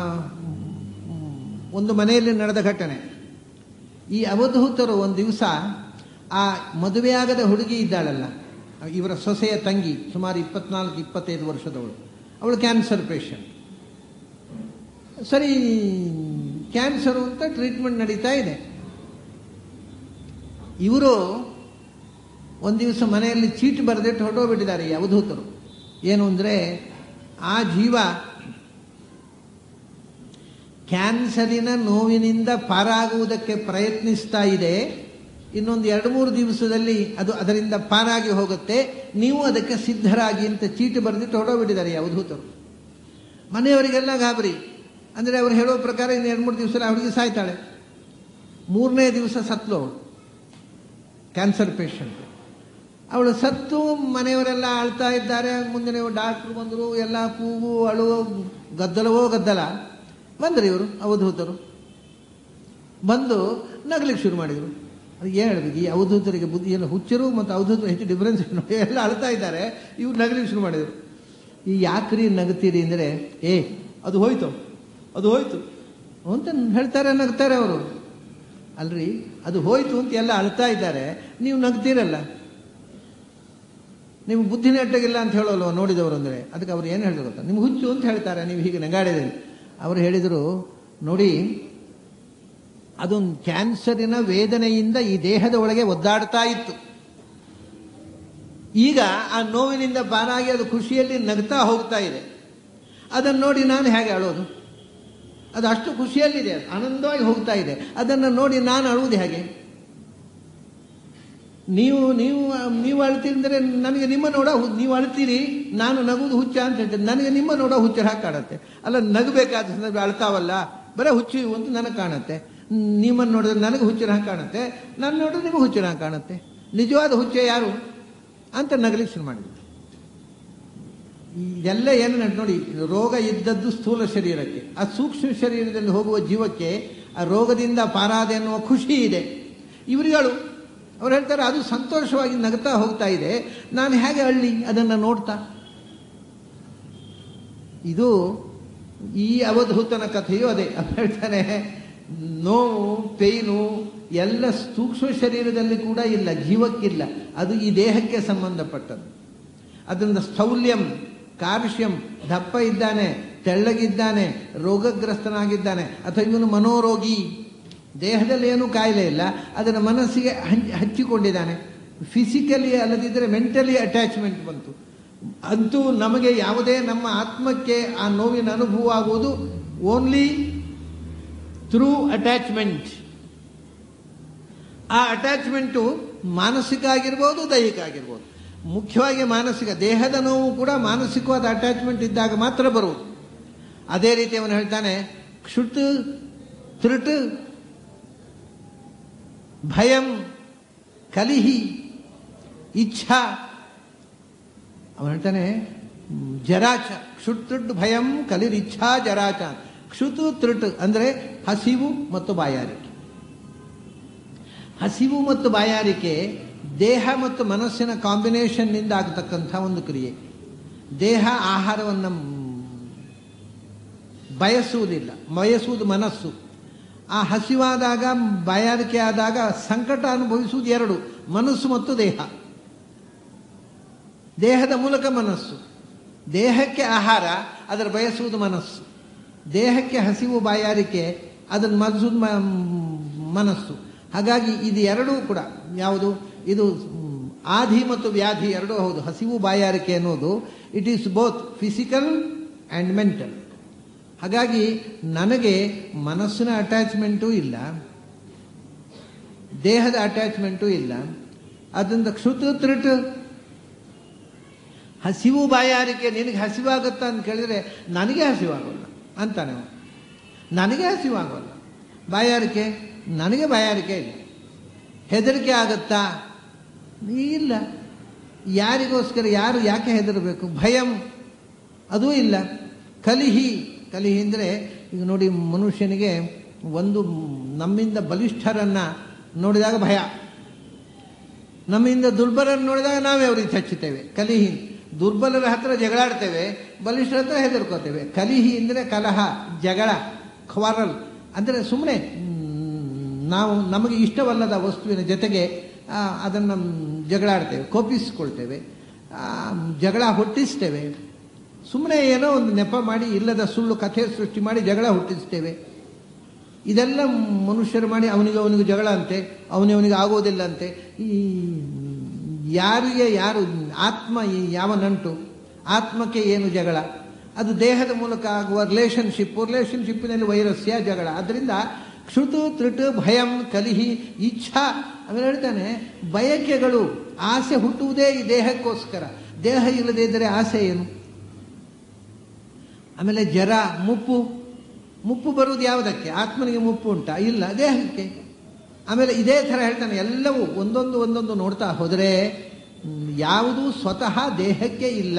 Speaker 1: ಒಂದು ಮನೆಯಲ್ಲಿ ನಡೆದ ಘಟನೆ ಈ ಅವಧೂತರು ಒಂದು ದಿವಸ ಆ ಮದುವೆಯಾಗದ ಹುಡುಗಿ ಇದ್ದಾಳಲ್ಲ ಇವರ ಸೊಸೆಯ ತಂಗಿ ಸುಮಾರು ಇಪ್ಪತ್ನಾಲ್ಕು ಇಪ್ಪತ್ತೈದು ವರ್ಷದವಳು ಅವಳು ಕ್ಯಾನ್ಸರ್ ಪೇಷಂಟ್ ಸರಿ ಕ್ಯಾನ್ಸರು ಅಂತ ಟ್ರೀಟ್ಮೆಂಟ್ ನಡೀತಾ ಇದೆ ಇವರು ಒಂದು ದಿವಸ ಮನೆಯಲ್ಲಿ ಚೀಟಿ ಬರೆದಿಟ್ಟು ಹೊರಟೋಗ್ಬಿಟ್ಟಿದ್ದಾರೆ ಈ ಅವಧೂತರು ಏನು ಅಂದರೆ ಆ ಜೀವ ಕ್ಯಾನ್ಸರಿನ ನೋವಿನಿಂದ ಪಾರಾಗುವುದಕ್ಕೆ ಪ್ರಯತ್ನಿಸ್ತಾ ಇದೆ ಇನ್ನೊಂದು ಎರಡು ಮೂರು ದಿವಸದಲ್ಲಿ ಅದು ಅದರಿಂದ ಪಾರಾಗಿ ಹೋಗುತ್ತೆ ನೀವು ಅದಕ್ಕೆ ಸಿದ್ಧರಾಗಿ ಅಂತ ಚೀಟಿ ಬರೆದಿಟ್ಟು ಹೊರಟೋಗ್ಬಿಟ್ಟಿದ್ದಾರೆ ಈ ಅವಧೂತರು ಮನೆಯವರಿಗೆಲ್ಲ ಗಾಬರಿ ಅಂದರೆ ಅವ್ರು ಹೇಳೋ ಪ್ರಕಾರ ಇನ್ನು ಎರಡು ಮೂರು ದಿವಸ ಅವಳಿಗೆ ಸಾಯ್ತಾಳೆ ಮೂರನೇ ದಿವಸ ಸತ್ಲು ಅವಳು ಕ್ಯಾನ್ಸರ್ ಪೇಷಂಟ್ ಅವಳು ಸತ್ತು ಮನೆಯವರೆಲ್ಲ ಅಳ್ತಾ ಇದ್ದಾರೆ ಮುಂದೆ ಡಾಕ್ಟ್ರು ಬಂದರು ಎಲ್ಲ ಕೂಗು ಅಳುವ ಗದ್ದಲವೋ ಗದ್ದಲ ಬಂದರು ಇವರು ಅವಧೂತರು ಬಂದು ನಗಲಿಕ್ಕೆ ಶುರು ಮಾಡಿದರು ಅದು ಏನು ಹೇಳ್ಬೇಕು ಈ ಅವಧೂತರಿಗೆ ಬುದ್ಧಿ ಏನು ಹುಚ್ಚರು ಮತ್ತು ಅವಧೂತರು ಹೆಚ್ಚು ಡಿಫ್ರೆನ್ಸ್ ನೋಡಿ ಎಲ್ಲ ಅಳ್ತಾ ಇದ್ದಾರೆ ಇವ್ರು ನಗಲಿಕ್ಕೆ ಶುರು ಮಾಡಿದರು ಈ ಯಾಕ್ರಿ ನಗ್ತೀರಿ ಅಂದರೆ ಏ ಅದು ಹೋಯ್ತು ಅದು ಹೋಯ್ತು ಅಂತ ಹೇಳ್ತಾರೆ ನಗ್ತಾರೆ ಅವರು ಅಲ್ರಿ ಅದು ಹೋಯ್ತು ಅಂತ ಎಲ್ಲ ಅಳ್ತಾ ಇದ್ದಾರೆ ನೀವು ನಗ್ತೀರಲ್ಲ ನಿಮ್ಗೆ ಬುದ್ಧಿ ನೆಟ್ಟಗಿಲ್ಲ ಅಂತ ಹೇಳೋಲ್ವ ನೋಡಿದವರು ಅಂದರೆ ಅದಕ್ಕೆ ಅವ್ರು ಏನು ಹೇಳಿದ್ರು ಗೊತ್ತಾ ನಿಮ್ಗೆ ಹುಚ್ಚು ಅಂತ ಹೇಳ್ತಾರೆ ನೀವು ಹೀಗೆ ನಗಾಡಿದೆ ಅವರು ಹೇಳಿದರು ನೋಡಿ ಅದೊಂದು ಕ್ಯಾನ್ಸರಿನ ವೇದನೆಯಿಂದ ಈ ದೇಹದ ಒಳಗೆ ಒದ್ದಾಡ್ತಾ ಇತ್ತು ಈಗ ಆ ನೋವಿನಿಂದ ಬಾರಾಗಿ ಅದು ಖುಷಿಯಲ್ಲಿ ನಗ್ತಾ ಹೋಗ್ತಾ ಇದೆ ಅದನ್ನು ನೋಡಿ ನಾನು ಹೇಗೆ ಅಳೋದು ಅದು ಅಷ್ಟು ಖುಷಿಯಲ್ಲಿದೆ ಆನಂದವಾಗಿ ಹೋಗ್ತಾ ಇದೆ ಅದನ್ನು ನೋಡಿ ನಾನು ಅಳುವುದು ಹೇಗೆ ನೀವು ನೀವು ನೀವು ಅಳ್ತಿದ್ರೆ ನನಗೆ ನಿಮ್ಮ ನೋಡ ನೀವು ಅಳ್ತೀರಿ ನಾನು ನಗುವುದು ಹುಚ್ಚ ಅಂತ ಹೇಳ್ತೇನೆ ನನಗೆ ನಿಮ್ಮ ನೋಡ ಹುಚ್ಚರ ಹಾಗೆ ಕಾಣುತ್ತೆ ಅಲ್ಲ ನಗಬೇಕಾದ ಸಂದರ್ಭ ಅಳ್ತಾವಲ್ಲ ಬರೀ ಹುಚ್ಚು ಅಂತ ನನಗೆ ಕಾಣುತ್ತೆ ನಿಮ್ಮನ್ನು ನೋಡಿದ್ರೆ ನನಗೆ ಹುಚ್ಚರ ಹಾಗೆ ಕಾಣುತ್ತೆ ನನ್ನ ನೋಡಿದ್ರೆ ನಿಮಗೆ ಹುಚ್ಚರ ಹಾಗೆ ಕಾಣುತ್ತೆ ನಿಜವಾದ ಹುಚ್ಚ ಯಾರು ಅಂತ ನಗಲಿಕ್ಕೆ ಶುರು ಮಾಡಿದ್ರು ಇದೆಲ್ಲ ಏನು ನಡ್ ನೋಡಿ ರೋಗ ಇದ್ದದ್ದು ಸ್ಥೂಲ ಶರೀರಕ್ಕೆ ಆ ಸೂಕ್ಷ್ಮ ಶರೀರದಲ್ಲಿ ಹೋಗುವ ಜೀವಕ್ಕೆ ಆ ರೋಗದಿಂದ ಪಾರಾದೆ ಎನ್ನುವ ಖುಷಿ ಇದೆ ಇವರುಗಳು ಅವ್ರು ಹೇಳ್ತಾರೆ ಅದು ಸಂತೋಷವಾಗಿ ನಗ್ತಾ ಹೋಗ್ತಾ ಇದೆ ನಾನು ಹೇಗೆ ಹಳ್ಳಿ ಅದನ್ನು ನೋಡ್ತಾ ಇದು ಈ ಅವಧೂತನ ಕಥೆಯೂ ಅದೇ ಅವ್ರು ಹೇಳ್ತಾನೆ ನೋವು ಪೇಯ್ನು ಎಲ್ಲ ಸೂಕ್ಷ್ಮ ಶರೀರದಲ್ಲಿ ಕೂಡ ಇಲ್ಲ ಜೀವಕ್ಕಿಲ್ಲ ಅದು ಈ ದೇಹಕ್ಕೆ ಸಂಬಂಧಪಟ್ಟದ್ದು ಅದರಿಂದ ಸ್ಥೌಲ್ಯಂ ಕಾರ್ಶ್ಯಂ ದಪ್ಪ ಇದ್ದಾನೆ ತೆಳ್ಳಗಿದ್ದಾನೆ ರೋಗಗ್ರಸ್ತನಾಗಿದ್ದಾನೆ ಅಥವಾ ಇವನು ಮನೋರೋಗಿ ದೇಹದಲ್ಲಿ ಏನೂ ಕಾಯಿಲೆ ಇಲ್ಲ ಅದನ್ನು ಮನಸ್ಸಿಗೆ ಹಚ್ಚಿಕೊಂಡಿದ್ದಾನೆ ಫಿಸಿಕಲಿ ಅಲ್ಲದಿದ್ದರೆ ಮೆಂಟಲಿ ಅಟ್ಯಾಚ್ಮೆಂಟ್ ಬಂತು ಅಂತೂ ನಮಗೆ ಯಾವುದೇ ನಮ್ಮ ಆತ್ಮಕ್ಕೆ ಆ ನೋವಿನ ಅನುಭವ ಆಗುವುದು ಓನ್ಲಿ ಥ್ರೂ ಅಟ್ಯಾಚ್ಮೆಂಟ್ ಆ ಅಟ್ಯಾಚ್ಮೆಂಟು ಮಾನಸಿಕ ಆಗಿರ್ಬೋದು ದೈಹಿಕ ಆಗಿರ್ಬೋದು ಮುಖ್ಯವಾಗಿ ಮಾನಸಿಕ ದೇಹದ ನೋವು ಕೂಡ ಮಾನಸಿಕವಾದ ಅಟ್ಯಾಚ್ಮೆಂಟ್ ಇದ್ದಾಗ ಮಾತ್ರ ಬರುವುದು ಅದೇ ರೀತಿ ಅವನು ಹೇಳ್ತಾನೆ ಕ್ಷುಟ್ ತ್ರುಟ್ ಭಯಂ ಕಲಿಹಿ ಇಚ್ಛಾ ಅವನು ಹೇಳ್ತಾನೆ ಜರಾಚ ಕ್ಷುಟ್ ಭಯಂ ಕಲಿರಿಚ್ಛಾ ಜರಾಚ ಕ್ಷುತು ತ್ರುಟ್ ಅಂದರೆ ಹಸಿವು ಮತ್ತು ಬಾಯಾರಿಕೆ ಹಸಿವು ಮತ್ತು ಬಾಯಾರಿಕೆ ದೇಹ ಮತ್ತು ಮನಸ್ಸಿನ ಕಾಂಬಿನೇಷನ್ನಿಂದ ಆಗತಕ್ಕಂಥ ಒಂದು ಕ್ರಿಯೆ ದೇಹ ಆಹಾರವನ್ನು ಬಯಸುವುದಿಲ್ಲ ಬಯಸುವುದು ಮನಸ್ಸು ಆ ಹಸಿವಾದಾಗ ಬಾಯಾರಿಕೆ ಆದಾಗ ಸಂಕಟ ಅನುಭವಿಸುವುದು ಎರಡು ಮನಸ್ಸು ಮತ್ತು ದೇಹ ದೇಹದ ಮೂಲಕ ಮನಸ್ಸು ದೇಹಕ್ಕೆ ಆಹಾರ ಅದರ ಬಯಸುವುದು ಮನಸ್ಸು ದೇಹಕ್ಕೆ ಹಸಿವು ಬಾಯಾರಿಕೆ ಅದನ್ನು ಮನಸುವುದು ಮನಸ್ಸು ಹಾಗಾಗಿ ಇದು ಎರಡೂ ಕೂಡ ಯಾವುದು ಇದು ಆಧಿ ಮತ್ತು ವ್ಯಾಧಿ ಎರಡೂ ಹೌದು ಹಸಿವು ಬಾಯಾರಿಕೆ ಅನ್ನೋದು it is both physical and mental ಹಾಗಾಗಿ ನನಗೆ ಮನಸ್ಸಿನ ಅಟ್ಯಾಚ್ಮೆಂಟೂ ಇಲ್ಲ ದೇಹದ ಅಟ್ಯಾಚ್ಮೆಂಟು ಇಲ್ಲ ಅದರಿಂದ ಕ್ಷುತು ತ್ರಿಟ್ ಹಸಿವು ಬಾಯಾರಿಕೆ ನಿನಗೆ ಹಸಿವಾಗುತ್ತಾ ಅಂತ ಕೇಳಿದ್ರೆ ನನಗೆ ಹಸಿವಾಗೋಲ್ಲ ಅಂತಾನೆ ನನಗೆ ಹಸಿವಾಗೋಲ್ಲ ಬಾಯಾರಿಕೆ ನನಗೆ ಬಾಯಾರಿಕೆ ಇಲ್ಲ ಹೆದರಿಕೆ ಆಗುತ್ತಾ ಇಲ್ಲ ಯಾರಿಗೋಸ್ಕರ ಯಾರು ಯಾಕೆ ಹೆದರಬೇಕು ಭಯಂ ಅದೂ ಇಲ್ಲ ಕಲಿಹಿ ಕಲಿಹಿ ಅಂದರೆ ಈಗ ನೋಡಿ ಮನುಷ್ಯನಿಗೆ ಒಂದು ನಮ್ಮಿಂದ ಬಲಿಷ್ಠರನ್ನು ನೋಡಿದಾಗ ಭಯ ನಮ್ಮಿಂದ ದುರ್ಬಲರನ್ನು ನೋಡಿದಾಗ ನಾವೇ ಅವ್ರಿಗೆ ಚಚ್ಚುತ್ತೇವೆ ಕಲಿಹಿ ದುರ್ಬಲರ ಹತ್ರ ಜಗಳಾಡ್ತೇವೆ ಬಲಿಷ್ಠರ ಹತ್ರ ಹೆದರ್ಕೋತೇವೆ ಕಲಿಹಿ ಅಂದರೆ ಕಲಹ ಜಗಳ ಕ್ವಾರಲ್ ಅಂದರೆ ಸುಮ್ಮನೆ ನಾವು ನಮಗೆ ಇಷ್ಟವಲ್ಲದ ವಸ್ತುವಿನ ಜೊತೆಗೆ ಅದನ್ನು ಜಗಳಾಡ್ತೇವೆ ಕೋಪಿಸ್ಕೊಳ್ತೇವೆ ಜಗಳ ಹುಟ್ಟಿಸ್ತೇವೆ ಸುಮ್ಮನೆ ಏನೋ ಒಂದು ನೆಪ ಮಾಡಿ ಇಲ್ಲದ ಸುಳ್ಳು ಕಥೆ ಸೃಷ್ಟಿ ಮಾಡಿ ಜಗಳ ಹುಟ್ಟಿಸ್ತೇವೆ ಇದೆಲ್ಲ ಮನುಷ್ಯರು ಮಾಡಿ ಅವನಿಗೆ ಅವನಿಗೆ ಜಗಳ ಅಂತೆ ಅವನಿಗೆ ಅವನಿಗೆ ಆಗೋದಿಲ್ಲ ಅಂತೆ ಈ ಯಾರಿಗೆ ಯಾರು ಆತ್ಮ ಈ- ಯಾವ ನಂಟು ಆತ್ಮಕ್ಕೆ ಏನು ಜಗಳ ಅದು ದೇಹದ ಮೂಲಕ ಆಗುವ ರಿಲೇಷನ್ಶಿಪ್ ರಿಲೇಷನ್ಶಿಪ್ಪಿನಲ್ಲಿ ವೈರಸ್ಯ ಜಗಳ ಅದರಿಂದ ಕ್ಷುತು ತ್ರಿಟು ಭಯಂ ಕಲಿಹಿ ಇಚ್ಛಾ ಆಮೇಲೆ ಹೇಳ್ತಾನೆ ಬಯಕೆಗಳು ಆಸೆ ಹುಟ್ಟುವುದೇ ಈ ದೇಹಕ್ಕೋಸ್ಕರ ದೇಹ ಇಲ್ಲದೇ ಇದ್ದರೆ ಆಸೆ ಏನು ಆಮೇಲೆ ಜರ ಮುಪ್ಪು ಮುಪ್ಪು ಬರುವುದು ಯಾವುದಕ್ಕೆ ಆತ್ಮನಿಗೆ ಮುಪ್ಪು ಉಂಟಾ ಇಲ್ಲ ದೇಹಕ್ಕೆ ಆಮೇಲೆ ಇದೇ ಥರ ಹೇಳ್ತಾನೆ ಎಲ್ಲವೂ ಒಂದೊಂದು ಒಂದೊಂದು ನೋಡ್ತಾ ಹೋದರೆ ಮ್, ಯಾವುದೂ ಸ್ವತಃ ದೇಹಕ್ಕೆ ಇಲ್ಲ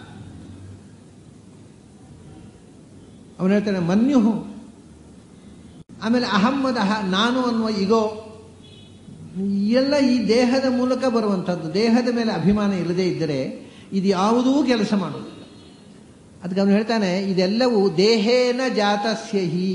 Speaker 1: ಅವನು ಹೇಳ್ತಾನೆ ಮನ್ಯುಹು ಆಮೇಲೆ ಅಹಮ್ಮದಹ ನಾನು ಅನ್ನುವ ಇಗೋ ಎಲ್ಲ ಈ ದೇಹದ ಮೂಲಕ ಬರುವಂಥದ್ದು ದೇಹದ ಮೇಲೆ ಅಭಿಮಾನ ಇಲ್ಲದೇ ಇದ್ದರೆ ಇದು ಯಾವುದೂ ಕೆಲಸ ಮಾಡುವುದಿಲ್ಲ ಅದಕ್ಕೆ ಅವನು ಹೇಳ್ತಾನೆ ಇದೆಲ್ಲವೂ ದೇಹೇನ ಜಾತಸ್ಯ ಹಿ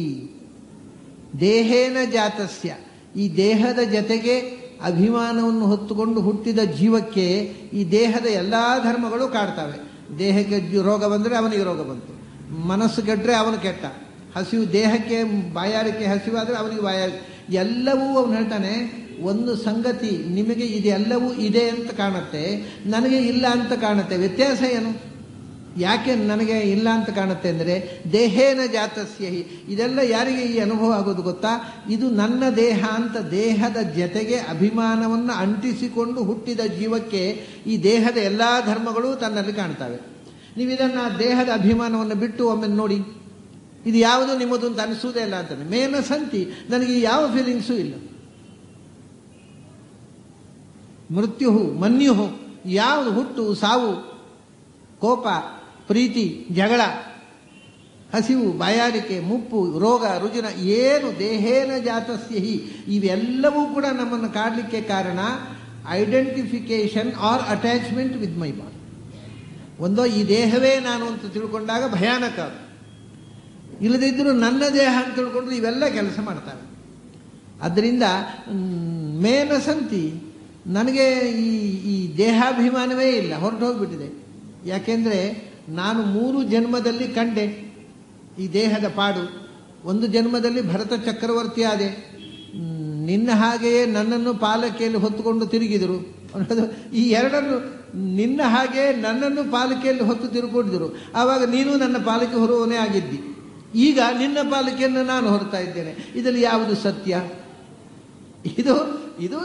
Speaker 1: ದೇಹೇನ ಜಾತಸ್ಯ ಈ ದೇಹದ ಜತೆಗೆ ಅಭಿಮಾನವನ್ನು ಹೊತ್ತುಕೊಂಡು ಹುಟ್ಟಿದ ಜೀವಕ್ಕೆ ಈ ದೇಹದ ಎಲ್ಲ ಧರ್ಮಗಳು ಕಾಡ್ತವೆ ದೇಹಕ್ಕೆ ಜ- ರೋಗ ಬಂದರೆ ಅವನಿಗೆ ರೋಗ ಬಂತು ಮನಸ್ಸು ಕೆಟ್ಟರೆ ಅವನು ಕೆಟ್ಟ ಹಸಿವು ದೇಹಕ್ಕೆ ಬಾಯಾರಿಕೆ ಹಸಿವಾದರೆ ಅವನಿಗೆ ಬಾಯಾರಿಕೆ ಎಲ್ಲವೂ ಅವನು ಹೇಳ್ತಾನೆ ಒಂದು ಸಂಗತಿ ನಿಮಗೆ ಇದೆಲ್ಲವೂ ಇದೆ ಅಂತ ಕಾಣುತ್ತೆ ನನಗೆ ಇಲ್ಲ ಅಂತ ಕಾಣುತ್ತೆ ವ್ಯತ್ಯಾಸ ಏನು ಯಾಕೆ ನನಗೆ ಇಲ್ಲ ಅಂತ ಕಾಣುತ್ತೆ ಅಂದರೆ ದೇಹೇನ ಜಾತಸ್ಯ ಹಿ ಇದೆಲ್ಲ ಯಾರಿಗೆ ಈ ಅನುಭವ ಆಗೋದು ಗೊತ್ತಾ ಇದು ನನ್ನ ದೇಹ ಅಂತ ದೇಹದ ಜತೆಗೆ ಅಭಿಮಾನವನ್ನು ಅಂಟಿಸಿಕೊಂಡು ಹುಟ್ಟಿದ ಜೀವಕ್ಕೆ ಈ ದೇಹದ ಎಲ್ಲ ಧರ್ಮಗಳು ತನ್ನಲ್ಲಿ ಕಾಣ್ತವೆ ನೀವು ಇದನ್ನು ದೇಹದ ಅಭಿಮಾನವನ್ನು ಬಿಟ್ಟು ಒಮ್ಮೆ ನೋಡಿ ಇದು ಯಾವುದು ನಿಮ್ಮದು ಅಂತ ಅನಿಸುವುದೇ ಇಲ್ಲ ಅಂತಾನೆ ಮೇನ ಸಂತಿ ನನಗೆ ಈ ಯಾವ ಫೀಲಿಂಗ್ಸು ಇಲ್ಲ ಮೃತ್ಯು ಮನ್ಯು ಯಾವುದು ಹುಟ್ಟು ಸಾವು ಕೋಪ ಪ್ರೀತಿ ಜಗಳ ಹಸಿವು ಬಾಯಾರಿಕೆ ಮುಪ್ಪು ರೋಗ ರುಜಿನ ಏನು ದೇಹೇನ ಜಾತಸ್ಯ ಹಿ ಇವೆಲ್ಲವೂ ಕೂಡ ನಮ್ಮನ್ನು ಕಾಡಲಿಕ್ಕೆ ಕಾರಣ identification or attachment with my body ಒಂದೋ ಈ ದೇಹವೇ ನಾನು ಅಂತ ತಿಳ್ಕೊಂಡಾಗ ಭಯಾನಕ ಅದು. ಇಲ್ಲದಿದ್ದರೂ ನನ್ನ ದೇಹ ಅಂತ ತಿಳ್ಕೊಂಡ್ರೆ ಇವೆಲ್ಲ ಕೆಲಸ ಮಾಡ್ತವೆ ಅದರಿಂದ ಮೇನ ಸಂತಿ ನನಗೆ ಈ ಈ ದೇಹಾಭಿಮಾನವೇ ಇಲ್ಲ ಹೊರಟು ಹೋಗ್ಬಿಟ್ಟಿದೆ ಯಾಕೆಂದರೆ ನಾನು ಮೂರು ಜನ್ಮದಲ್ಲಿ ಕಂಡೆ ಈ ದೇಹದ ಪಾಡು ಒಂದು ಜನ್ಮದಲ್ಲಿ ಭರತ ಚಕ್ರವರ್ತಿ ಆದೆ ಹ್ಮ್, ನಿನ್ನ ಹಾಗೆಯೇ ನನ್ನನ್ನು ಪಾಲಕಿಯಲ್ಲಿ ಹೊತ್ತುಕೊಂಡು ತಿರುಗಿದರು ಅನ್ನೋದು ಈ ಎರಡನ್ನು ನಿನ್ನ ಹಾಗೆ ನನ್ನನ್ನು ಪಾಲಿಕೆಯಲ್ಲಿ ಹೊತ್ತು ತಿರುಗಿಕೊಂಡಿದ್ರು ಆವಾಗ ನೀನು ನನ್ನ ಪಾಲಿಕೆ ಹೊರುವವನೇ ಆಗಿದ್ದಿ ಈಗ ನಿನ್ನ ಪಾಲಿಕೆಯನ್ನು ನಾನು ಹೊರತಾ ಇದ್ದೇನೆ ಇದರಲ್ಲಿ ಯಾವುದು ಸತ್ಯ ಇದು ಇದು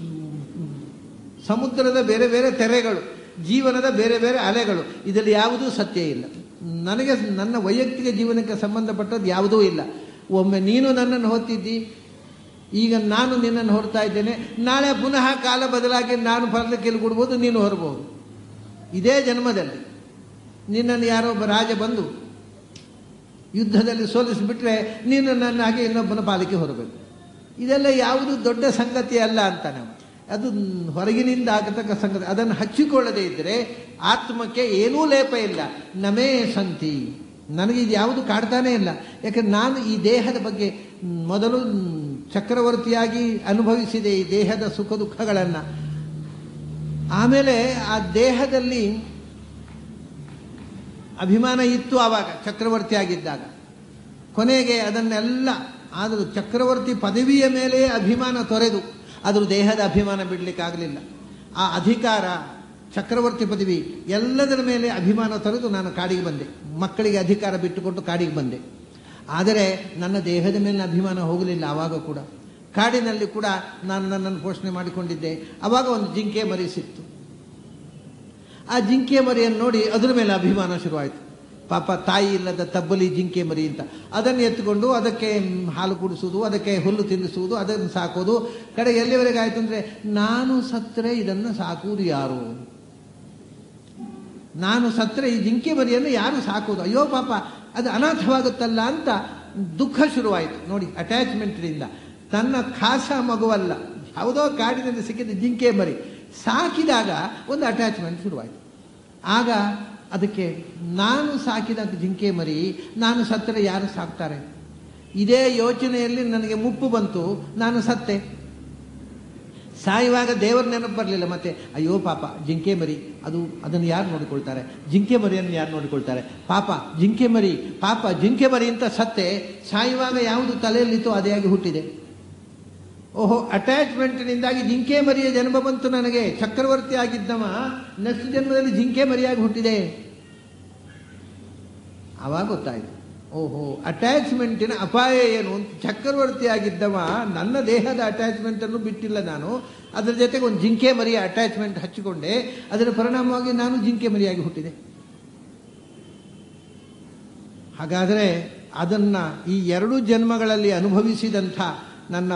Speaker 1: ಸಮುದ್ರದ ಬೇರೆ ಬೇರೆ ತೆರೆಗಳು ಜೀವನದ ಬೇರೆ ಬೇರೆ ಅಲೆಗಳು ಇದರಲ್ಲಿ ಯಾವುದೂ ಸತ್ಯ ಇಲ್ಲ ನನಗೆ ನನ್ನ ವೈಯಕ್ತಿಕ ಜೀವನಕ್ಕೆ ಸಂಬಂಧಪಟ್ಟದ್ದು ಯಾವುದೂ ಇಲ್ಲ ಒಮ್ಮೆ ನೀನು ನನ್ನನ್ನು ಹೊತ್ತಿದ್ದಿ ಈಗ ನಾನು ನಿನ್ನನ್ನು ಹೊರತಾ ಇದ್ದೇನೆ ನಾಳೆ ಪುನಃ ಕಾಲ ಬದಲಾಗಿ ನಾನು ಪರ್ಲಕ್ಕೆಲ್ಲಿ ಕೊಡ್ಬೋದು ನೀನು ಹೊರಬಹುದು ಇದೇ ಜನ್ಮದಲ್ಲಿ ನಿನ್ನನ್ನು ಯಾರೋ ಒಬ್ಬ ರಾಜ ಬಂದು ಯುದ್ಧದಲ್ಲಿ ಸೋಲಿಸಿಬಿಟ್ರೆ ನೀನು ನನ್ನ ಹಾಗೆ ಇನ್ನೊಬ್ಬನ ಪಾಲಿಕೆ ಹೊರಬೇಕು ಇದೆಲ್ಲ ಯಾವುದು ದೊಡ್ಡ ಸಂಗತಿ ಅಲ್ಲ ಅಂತ ನಾವು ಅದು ಹೊರಗಿನಿಂದ ಆಗತಕ್ಕ ಸಂಗತಿ ಅದನ್ನು ಹಚ್ಚಿಕೊಳ್ಳದೇ ಇದ್ದರೆ ಆತ್ಮಕ್ಕೆ ಏನೂ ಲೇಪ ಇಲ್ಲ ನಮೇ ಸಂತಿ ನನಗೆ ಇದು ಯಾವುದು ಕಾಡ್ತಾನೇ ಇಲ್ಲ ಯಾಕಂದ್ರೆ ನಾನು ಈ ದೇಹದ ಬಗ್ಗೆ ಮೊದಲು ಚಕ್ರವರ್ತಿಯಾಗಿ ಅನುಭವಿಸಿದೆ ಈ ದೇಹದ ಸುಖ ದುಃಖಗಳನ್ನು ಆಮೇಲೆ ಆ ದೇಹದಲ್ಲಿ ಅಭಿಮಾನ ಇತ್ತು ಆವಾಗ ಚಕ್ರವರ್ತಿ ಆಗಿದ್ದಾಗ ಕೊನೆಗೆ ಅದನ್ನೆಲ್ಲ ಆದರೂ ಚಕ್ರವರ್ತಿ ಪದವಿಯ ಮೇಲೆ ಅಭಿಮಾನ ತೊರೆದು ಆದರೂ ದೇಹದ ಅಭಿಮಾನ ಬಿಡಲಿಕ್ಕಾಗಲಿಲ್ಲ ಆ ಅಧಿಕಾರ ಚಕ್ರವರ್ತಿ ಪದವಿ ಎಲ್ಲದರ ಮೇಲೆ ಅಭಿಮಾನ ತೊರೆದು ನಾನು ಕಾಡಿಗೆ ಬಂದೆ ಮಕ್ಕಳಿಗೆ ಅಧಿಕಾರ ಬಿಟ್ಟುಕೊಟ್ಟು ಕಾಡಿಗೆ ಬಂದೆ ಆದರೆ ನನ್ನ ದೇಹದ ಮೇಲಿನ ಅಭಿಮಾನ ಹೋಗಲಿಲ್ಲ ಆವಾಗ ಕೂಡ ಕಾಡಿನಲ್ಲಿ ಕೂಡ ನಾನು ನನ್ನನ್ನು ಪೋಷಣೆ ಮಾಡಿಕೊಂಡಿದ್ದೆ ಆವಾಗ ಒಂದು ಜಿಂಕೆ ಮರಿ ಸಿಕ್ತು ಆ ಜಿಂಕೆ ಮರಿಯನ್ನು ನೋಡಿ ಅದರ ಮೇಲೆ ಅಭಿಮಾನ ಶುರುವಾಯಿತು ಪಾಪ ತಾಯಿ ಇಲ್ಲದ ತಬ್ಬಲಿ ಜಿಂಕೆ ಮರಿ ಅಂತ ಅದನ್ನು ಎತ್ತುಕೊಂಡು ಅದಕ್ಕೆ ಹಾಲು ಕುಡಿಸುವುದು ಅದಕ್ಕೆ ಹುಲ್ಲು ತಿನ್ನಿಸುವುದು ಅದನ್ನು ಸಾಕೋದು ಕಡೆ ಎಲ್ಲಿವರೆಗೆ ಆಯಿತು ಅಂದರೆ ನಾನು ಸತ್ತರೆ ಇದನ್ನು ಸಾಕುವುದು ಯಾರು ನಾನು ಸತ್ತರೆ ಈ ಜಿಂಕೆ ಮರಿಯನ್ನು ಯಾರು ಸಾಕೋದು ಅಯ್ಯೋ ಪಾಪ ಅದು ಅನಾಥವಾಗುತ್ತಲ್ಲ ಅಂತ ದುಃಖ ಶುರುವಾಯಿತು ನೋಡಿ ಅಟ್ಯಾಚ್ಮೆಂಟ್ನಿಂದ ತನ್ನ ಖಾಸ ಮಗುವಲ್ಲ ಯಾವುದೋ ಕಾಡಿನಲ್ಲಿ ಸಿಕ್ಕಿದ ಜಿಂಕೆ ಮರಿ ಸಾಕಿದಾಗ ಒಂದು ಅಟ್ಯಾಚ್ಮೆಂಟ್ ಶುರುವಾಯಿತು ಆಗ ಅದಕ್ಕೆ ನಾನು ಸಾಕಿದ ಜಿಂಕೆ ಮರಿ ನಾನು ಸತ್ತರೆ ಯಾರು ಸಾಕ್ತಾರೆ ಇದೇ ಯೋಚನೆಯಲ್ಲಿ ನನಗೆ ಮುಪ್ಪು ಬಂತು ನಾನು ಸತ್ತೆ ಸಾಯುವಾಗ ದೇವರ ನೆನಪು ಬರಲಿಲ್ಲ ಮತ್ತೆ ಅಯ್ಯೋ ಪಾಪ ಜಿಂಕೆ ಮರಿ ಅದು ಅದನ್ನು ಯಾರು ನೋಡಿಕೊಳ್ತಾರೆ ಜಿಂಕೆ ಮರಿಯನ್ನು ಯಾರು ನೋಡಿಕೊಳ್ತಾರೆ ಪಾಪ ಜಿಂಕೆ ಮರಿ ಪಾಪ ಜಿಂಕೆ ಮರಿ ಅಂತ ಸತ್ತೆ ಸಾಯುವಾಗ ಯಾವುದು ತಲೆಯಲ್ಲಿತ್ತೋ ಅದೇ ಆಗಿ ಹುಟ್ಟಿದೆ ಓಹೋ ಅಟ್ಯಾಚ್ಮೆಂಟ್ನಿಂದಾಗಿ ಜಿಂಕೆ ಮರಿಯ ಜನ್ಮ ಬಂತು ನನಗೆ ಚಕ್ರವರ್ತಿ ಆಗಿದ್ದವ ನೆಕ್ಸ್ಟ್ ಜನ್ಮದಲ್ಲಿ ಜಿಂಕೆ ಮರಿಯಾಗಿ ಹುಟ್ಟಿದೆ ಆವಾಗ ಗೊತ್ತಾಯ್ತು ಓಹೋ ಅಟ್ಯಾಚ್ಮೆಂಟಿನ ಅಪಾಯ ಏನು ಅಂತ ಚಕ್ರವರ್ತಿ ಆಗಿದ್ದವ ನನ್ನ ದೇಹದ ಅಟ್ಯಾಚ್ಮೆಂಟ್ ಅನ್ನು ಬಿಟ್ಟಿಲ್ಲ ನಾನು ಅದರ ಜೊತೆಗೆ ಒಂದು ಜಿಂಕೆ ಮರಿಯ ಅಟ್ಯಾಚ್ಮೆಂಟ್ ಹಚ್ಚಿಕೊಂಡೆ ಅದರ ಪರಿಣಾಮವಾಗಿ ನಾನು ಜಿಂಕೆ ಮರಿಯಾಗಿ ಹುಟ್ಟಿದೆ ಹಾಗಾದರೆ ಅದನ್ನ ಈ ಎರಡು ಜನ್ಮಗಳಲ್ಲಿ ಅನುಭವಿಸಿದಂಥ ನನ್ನ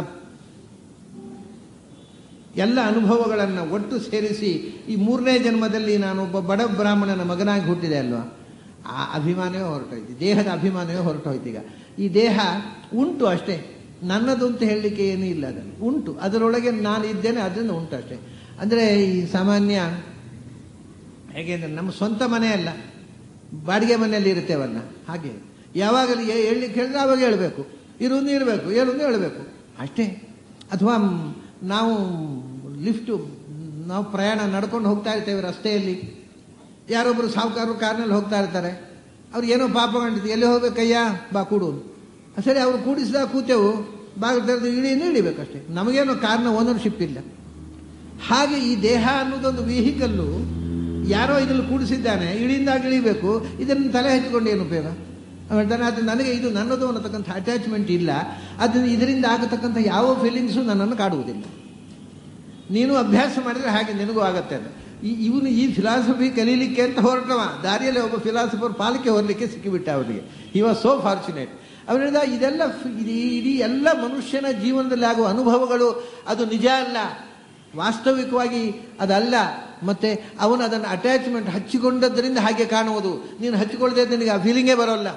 Speaker 1: ಎಲ್ಲ ಅನುಭವಗಳನ್ನು ಒಟ್ಟು ಸೇರಿಸಿ ಈ ಮೂರನೇ ಜನ್ಮದಲ್ಲಿ ನಾನು ಒಬ್ಬ ಬಡ ಬ್ರಾಹ್ಮಣನ ಮಗನಾಗಿ ಹುಟ್ಟಿದೆ ಅಲ್ವಾ ಆ ಅಭಿಮಾನವೇ ಹೊರಟೋಯ್ತು ದೇಹದ ಅಭಿಮಾನವೇ ಹೊರಟೋಯ್ತು ಈಗ ಈ ದೇಹ ಉಂಟು ಅಷ್ಟೇ ನನ್ನದು ಅಂತ ಹೇಳಲಿಕ್ಕೆ ಏನೂ ಇಲ್ಲ ಅದನ್ನು ಉಂಟು ಅದರೊಳಗೆ ನಾನು ಇದ್ದೇನೆ ಅದರಿಂದ ಉಂಟು ಅಷ್ಟೇ ಅಂದರೆ ಈ ಸಾಮಾನ್ಯ ಹೇಗೆ ಅಂದರೆ ನಮ್ಮ ಸ್ವಂತ ಮನೆ ಅಲ್ಲ ಬಾಡಿಗೆ ಮನೆಯಲ್ಲಿ ಇರ್ತೇವಲ್ಲ ಹಾಗೆ ಯಾವಾಗಲೂ ಹೇಳಲಿಕ್ಕೆ ಹೇಳಿದ್ರೆ ಆವಾಗ ಹೇಳಬೇಕು ಇರುವುದು ಇರಬೇಕು ಏರುವುದು ಹೇಳಬೇಕು ಅಷ್ಟೇ ಅಥವಾ ನಾವು ಲಿಫ್ಟು ನಾವು ಪ್ರಯಾಣ ನಡ್ಕೊಂಡು ಹೋಗ್ತಾ ಇರ್ತೇವೆ ರಸ್ತೆಯಲ್ಲಿ ಯಾರೊಬ್ಬರು ಸಾಹುಕಾರರು ಕಾರ್ನಲ್ಲಿ ಹೋಗ್ತಾ ಇರ್ತಾರೆ ಅವ್ರು ಏನೋ ಪಾಪ ಕಂಡಿದ್ದು ಎಲ್ಲಿ ಹೋಗ್ಬೇಕಯ್ಯ ಬಾ ಕೂಡು ಸರಿ ಅವ್ರು ಕೂಡಿಸಿದಾಗ ಕೂತೆವು ಬಾಗಿಲು ತೆರೆದು ಇಳಿಯಿಂದ ಇಳಿಬೇಕಷ್ಟೇ ನಮಗೇನು ಕಾರ್ನ ಓನರ್ಶಿಪ್ ಇಲ್ಲ ಹಾಗೆ ಈ ದೇಹ ಅನ್ನೋದೊಂದು ವೆಹಿಕಲ್ಲು ಯಾರೋ ಇದರಲ್ಲಿ ಕೂಡಿಸಿದ್ದಾನೆ ಇಳಿಂದಾಗ ಇಳಿಬೇಕು ಇದನ್ನು ತಲೆ ಹಚ್ಕೊಂಡು ಏನು ಉಪಯೋಗ ಹೇಳ್ತಾನೆ ಅದು ನನಗೆ ಇದು ನನ್ನದು ಅನ್ನತಕ್ಕಂಥ ಅಟ್ಯಾಚ್ಮೆಂಟ್ ಇಲ್ಲ ಅದು ಇದರಿಂದ ಆಗತಕ್ಕಂಥ ಯಾವ ಫೀಲಿಂಗ್ಸು ನನ್ನನ್ನು ಕಾಡುವುದಿಲ್ಲ ನೀನು ಅಭ್ಯಾಸ ಮಾಡಿದರೆ ಹಾಗೆ ನಿನಗೂ ಆಗತ್ತೆ ಅದು ಈ ಇವನು ಈ ಫಿಲಾಸಫಿ ಕಲೀಲಿಕ್ಕೆ ಅಂತ ಹೊರಟವ ದಾರಿಯಲ್ಲಿ ಒಬ್ಬ ಫಿಲಾಸಫರ್ ಪಾಲಿಕೆ ಹೊರಲಿಕ್ಕೆ ಸಿಕ್ಕಿಬಿಟ್ಟ ಅವನಿಗೆ ಹಿ ವಾಸ್ ಸೋ ಫಾರ್ಚುನೇಟ್ ಅವರಿಂದ ಇದೆಲ್ಲ ಇಡೀ ಇಡೀ ಎಲ್ಲ ಮನುಷ್ಯನ ಜೀವನದಲ್ಲಿ ಆಗುವ ಅನುಭವಗಳು ಅದು ನಿಜ ಅಲ್ಲ ವಾಸ್ತವಿಕವಾಗಿ ಅದಲ್ಲ ಮತ್ತೆ ಅವನು ಅದನ್ನು ಅಟ್ಯಾಚ್ಮೆಂಟ್ ಹಚ್ಚಿಕೊಂಡದ್ರಿಂದ ಹಾಗೆ ಕಾಣುವುದು ನೀನು ಹಚ್ಚಿಕೊಳ್ಳದೆ ನಿನಗೆ ಆ ಫೀಲಿಂಗೇ ಬರೋಲ್ಲ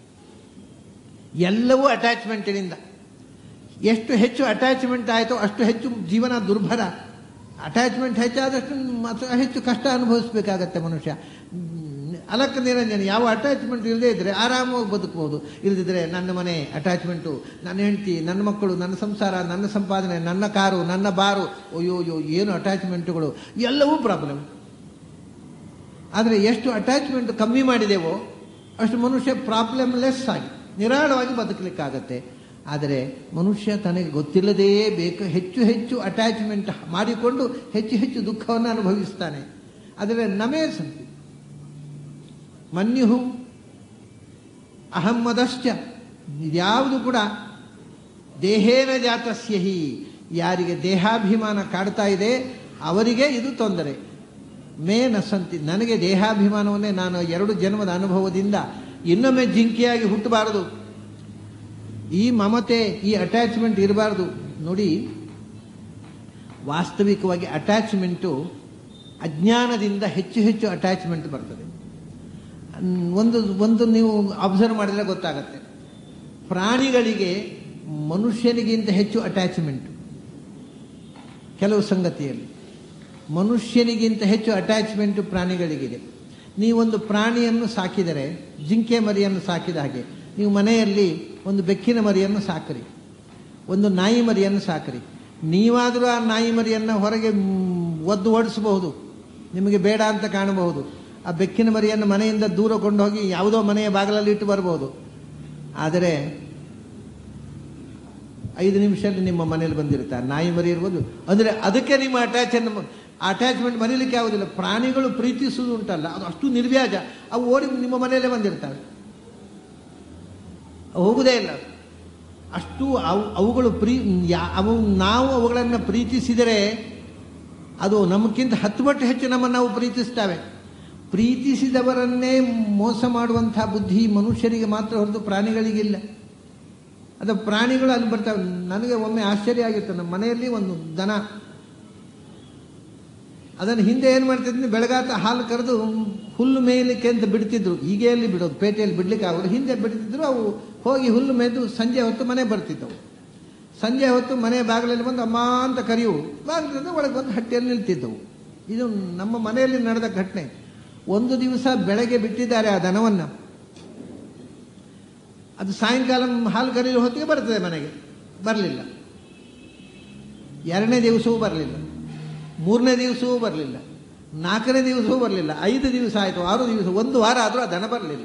Speaker 1: ಎಲ್ಲವೂ ಅಟ್ಯಾಚ್ಮೆಂಟಿನಿಂದ ಎಷ್ಟು ಹೆಚ್ಚು ಅಟ್ಯಾಚ್ಮೆಂಟ್ ಆಯಿತೋ ಅಷ್ಟು ಹೆಚ್ಚು ಜೀವನ ದುರ್ಭರ ಅಟ್ಯಾಚ್ಮೆಂಟ್ ಹೆಚ್ಚಾದಷ್ಟು ಮತ್ತು ಹೆಚ್ಚು ಕಷ್ಟ ಅನುಭವಿಸ್ಬೇಕಾಗತ್ತೆ ಮನುಷ್ಯ ಅಲಕ್ಕ ನಿರಂಜನ ಯಾವ ಅಟ್ಯಾಚ್ಮೆಂಟ್ ಇಲ್ಲದೆ ಇದ್ದರೆ ಆರಾಮವಾಗಿ ಬದುಕಬಹುದು ಇಲ್ಲದಿದ್ದರೆ ನನ್ನ ಮನೆ ಅಟ್ಯಾಚ್ಮೆಂಟು ನನ್ನ ಹೆಂಡತಿ ನನ್ನ ಮಕ್ಕಳು ನನ್ನ ಸಂಸಾರ ನನ್ನ ಸಂಪಾದನೆ ನನ್ನ ಕಾರು ನನ್ನ ಬಾರು ಅಯ್ಯೋ ಅಯ್ಯೋ ಏನು ಅಟ್ಯಾಚ್ಮೆಂಟುಗಳು ಎಲ್ಲವೂ ಪ್ರಾಬ್ಲಮ್ ಆದರೆ ಎಷ್ಟು ಅಟ್ಯಾಚ್ಮೆಂಟ್ ಕಮ್ಮಿ ಮಾಡಿದೆವೋ ಅಷ್ಟು ಮನುಷ್ಯ ಪ್ರಾಬ್ಲಮ್ಲೆಸ್ ಆಗಿ ನಿರಾಳವಾಗಿ ಬದುಕಲಿಕ್ಕಾಗತ್ತೆ ಆದರೆ ಮನುಷ್ಯ ತನಗೆ ಗೊತ್ತಿಲ್ಲದೇ ಬೇಕು ಹೆಚ್ಚು ಹೆಚ್ಚು ಅಟ್ಯಾಚ್ಮೆಂಟ್ ಮಾಡಿಕೊಂಡು ಹೆಚ್ಚು ಹೆಚ್ಚು ದುಃಖವನ್ನು ಅನುಭವಿಸ್ತಾನೆ ಆದರೆ ನಮೇ ಸಂತಿ ಮನ್ಯುಹು ಅಹಮ್ಮದಶ್ಚ ಇದ್ಯಾವುದು ಕೂಡ ದೇಹೇನ ಜಾತಸ್ಯ ಹಿ ಯಾರಿಗೆ ದೇಹಾಭಿಮಾನ ಕಾಡ್ತಾ ಇದೆ ಅವರಿಗೆ ಇದು ತೊಂದರೆ ಮೇ ನಸಂತಿ ನನಗೆ ದೇಹಾಭಿಮಾನವನ್ನೇ ನಾನು ಎರಡು ಜನ್ಮದ ಅನುಭವದಿಂದ ಇನ್ನೊಮ್ಮೆ ಜಿಂಕೆಯಾಗಿ ಹುಟ್ಟಬಾರದು ಈ ಮಮತೆ ಈ ಅಟ್ಯಾಚ್ಮೆಂಟ್ ಇರಬಾರ್ದು ನೋಡಿ ವಾಸ್ತವಿಕವಾಗಿ ಅಟ್ಯಾಚ್ಮೆಂಟು ಅಜ್ಞಾನದಿಂದ ಹೆಚ್ಚು ಹೆಚ್ಚು ಅಟ್ಯಾಚ್ಮೆಂಟ್ ಬರ್ತದೆ ಒಂದು ಒಂದು ನೀವು ಅಬ್ಸರ್ವ್ ಮಾಡಿದರೆ ಗೊತ್ತಾಗತ್ತೆ ಪ್ರಾಣಿಗಳಿಗೆ ಮನುಷ್ಯನಿಗಿಂತ ಹೆಚ್ಚು ಅಟ್ಯಾಚ್ಮೆಂಟ್ ಕೆಲವು ಸಂಗತಿಯಲ್ಲಿ ಮನುಷ್ಯನಿಗಿಂತ ಹೆಚ್ಚು ಅಟ್ಯಾಚ್ಮೆಂಟ್ ಪ್ರಾಣಿಗಳಿಗಿದೆ ನೀವೊಂದು ಪ್ರಾಣಿಯನ್ನು ಸಾಕಿದರೆ ಜಿಂಕೆ ಮರಿಯನ್ನು ಸಾಕಿದ ಹಾಗೆ ನೀವು ಮನೆಯಲ್ಲಿ ಒಂದು ಬೆಕ್ಕಿನ ಮರಿಯನ್ನು ಸಾಕ್ರಿ ಒಂದು ನಾಯಿ ಮರಿಯನ್ನು ಸಾಕ್ರಿ ನೀವಾದರೂ ಆ ನಾಯಿ ಮರಿಯನ್ನು ಹೊರಗೆ ಒದ್ದು ಓಡಿಸಬಹುದು ನಿಮಗೆ ಬೇಡ ಅಂತ ಕಾಣಬಹುದು ಆ ಬೆಕ್ಕಿನ ಮರಿಯನ್ನು ಮನೆಯಿಂದ ದೂರ ಕೊಂಡು ಹೋಗಿ ಯಾವುದೋ ಮನೆಯ ಬಾಗಿಲಲ್ಲಿ ಇಟ್ಟು ಬರಬಹುದು ಆದರೆ ಐದು ನಿಮಿಷದಲ್ಲಿ ನಿಮ್ಮ ಮನೆಯಲ್ಲಿ ಬಂದಿರುತ್ತೆ ಆ ನಾಯಿ ಮರಿ ಇರ್ಬೋದು ಅಂದರೆ ಅದಕ್ಕೆ ನಿಮ್ಮ ಅಟ್ಯಾಚ್ ಅಟ್ಯಾಚ್ಮೆಂಟ್ ಮರೀಲಿಕ್ಕೆ ಆಗೋದಿಲ್ಲ ಪ್ರಾಣಿಗಳು ಪ್ರೀತಿಸುವುದು ಉಂಟಲ್ಲ ಅದು ಅಷ್ಟು ನಿರ್ವ್ಯಾಜ ಅವು ಓಡಿ ನಿಮ್ಮ ಮನೆಯಲ್ಲೇ ಬಂದಿರ್ತವೆ ಹೋಗುವುದೇ ಇಲ್ಲ ಅಷ್ಟು ಅವು ಅವುಗಳು ಪ್ರೀ ಅವು ನಾವು ಅವುಗಳನ್ನು ಪ್ರೀತಿಸಿದರೆ ಅದು ನಮಗಿಂತ ಹತ್ತು ಪಟ್ಟು ಹೆಚ್ಚು ನಮ್ಮನ್ನು ನಾವು ಪ್ರೀತಿಸ್ತವೆ ಪ್ರೀತಿಸಿದವರನ್ನೇ ಮೋಸ ಮಾಡುವಂಥ ಬುದ್ಧಿ ಮನುಷ್ಯರಿಗೆ ಮಾತ್ರ ಹೊರತು ಪ್ರಾಣಿಗಳಿಗಿಲ್ಲ ಅದು ಪ್ರಾಣಿಗಳು ಅಲ್ಲಿ ಬರ್ತವೆ ನನಗೆ ಒಮ್ಮೆ ಆಶ್ಚರ್ಯ ಆಗಿತ್ತು ನಮ್ಮ ಮನೆಯಲ್ಲಿ ಒಂದು ದನ ಅದನ್ನು ಹಿಂದೆ ಏನು ಮಾಡ್ತಿದ್ವಿ ಬೆಳಗಾತ ಹಾಲು ಕರೆದು ಹುಲ್ಲು ಮೇಯಲಿಕ್ಕೆ ಅಂತ ಬಿಡ್ತಿದ್ರು ಈಗ ಎಲ್ಲಿ ಬಿಡೋದು ಪೇಟೆಯಲ್ಲಿ ಬಿಡ್ಲಿಕ್ಕೆ ಆಗೋದು ಹಿಂದೆ ಬಿಡ್ತಿದ್ರು ಅವು ಹೋಗಿ ಹುಲ್ಲು ಮೇಯ್ದು ಸಂಜೆ ಹೊತ್ತು ಮನೆ ಬರ್ತಿದ್ದವು ಸಂಜೆ ಹೊತ್ತು ಮನೆ ಬಾಗಿಲಲ್ಲಿ ಬಂದು ಅಮ್ಮ ಅಂತ ಕರೆಯುವು ಬಾಗಿಲಿಂದ ಒಳಗೆ ಬಂದು ಹಟ್ಟಿಯಲ್ಲಿ ನಿಲ್ತಿದ್ದವು ಇದು ನಮ್ಮ ಮನೆಯಲ್ಲಿ ನಡೆದ ಘಟನೆ ಒಂದು ದಿವಸ ಬೆಳಗ್ಗೆ ಬಿಟ್ಟಿದ್ದಾರೆ ಆ ದನವನ್ನು ಅದು ಸಾಯಂಕಾಲ ಹಾಲು ಕರೆಯುವ ಹೊತ್ತಿಗೆ ಬರ್ತದೆ ಮನೆಗೆ ಬರಲಿಲ್ಲ ಎರಡನೇ ದಿವಸವೂ ಬರಲಿಲ್ಲ ಮೂರನೇ ದಿವಸವೂ ಬರಲಿಲ್ಲ ನಾಲ್ಕನೇ ದಿವಸವೂ ಬರಲಿಲ್ಲ ಐದು ದಿವಸ ಆಯಿತು ಆರು ದಿವಸ ಒಂದು ವಾರ ಆದರೂ ಆ ದನ ಬರಲಿಲ್ಲ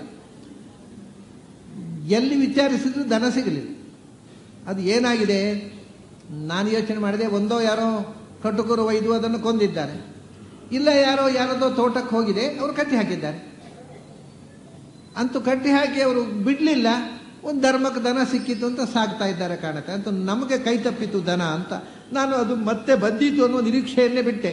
Speaker 1: ಎಲ್ಲಿ ವಿಚಾರಿಸಿದ್ರು ದನ ಸಿಗಲಿಲ್ಲ ಅದು ಏನಾಗಿದೆ ನಾನು ಯೋಚನೆ ಮಾಡಿದೆ ಒಂದೋ ಯಾರೋ ಕಟುಕರು ಒಯ್ದು ಅದನ್ನು ಕೊಂದಿದ್ದಾರೆ ಇಲ್ಲ ಯಾರೋ ಯಾರದೋ ತೋಟಕ್ಕೆ ಹೋಗಿದೆ ಅವರು ಕಟ್ಟಿ ಹಾಕಿದ್ದಾರೆ ಅಂತೂ ಕಟ್ಟಿ ಹಾಕಿ ಅವರು ಬಿಡಲಿಲ್ಲ ಒಂದು ಧರ್ಮಕ್ಕೆ ದನ ಸಿಕ್ಕಿತು ಅಂತ ಸಾಕ್ತಾ ಇದ್ದಾರೆ ಕಾಣುತ್ತೆ ಅಂತ ನಮಗೆ ಕೈ ತಪ್ಪಿತು ದನ ಅಂತ ನಾನು ಅದು ಮತ್ತೆ ಬಂದಿತ್ತು ಅನ್ನೋ ನಿರೀಕ್ಷೆಯನ್ನೇ ಬಿಟ್ಟೆ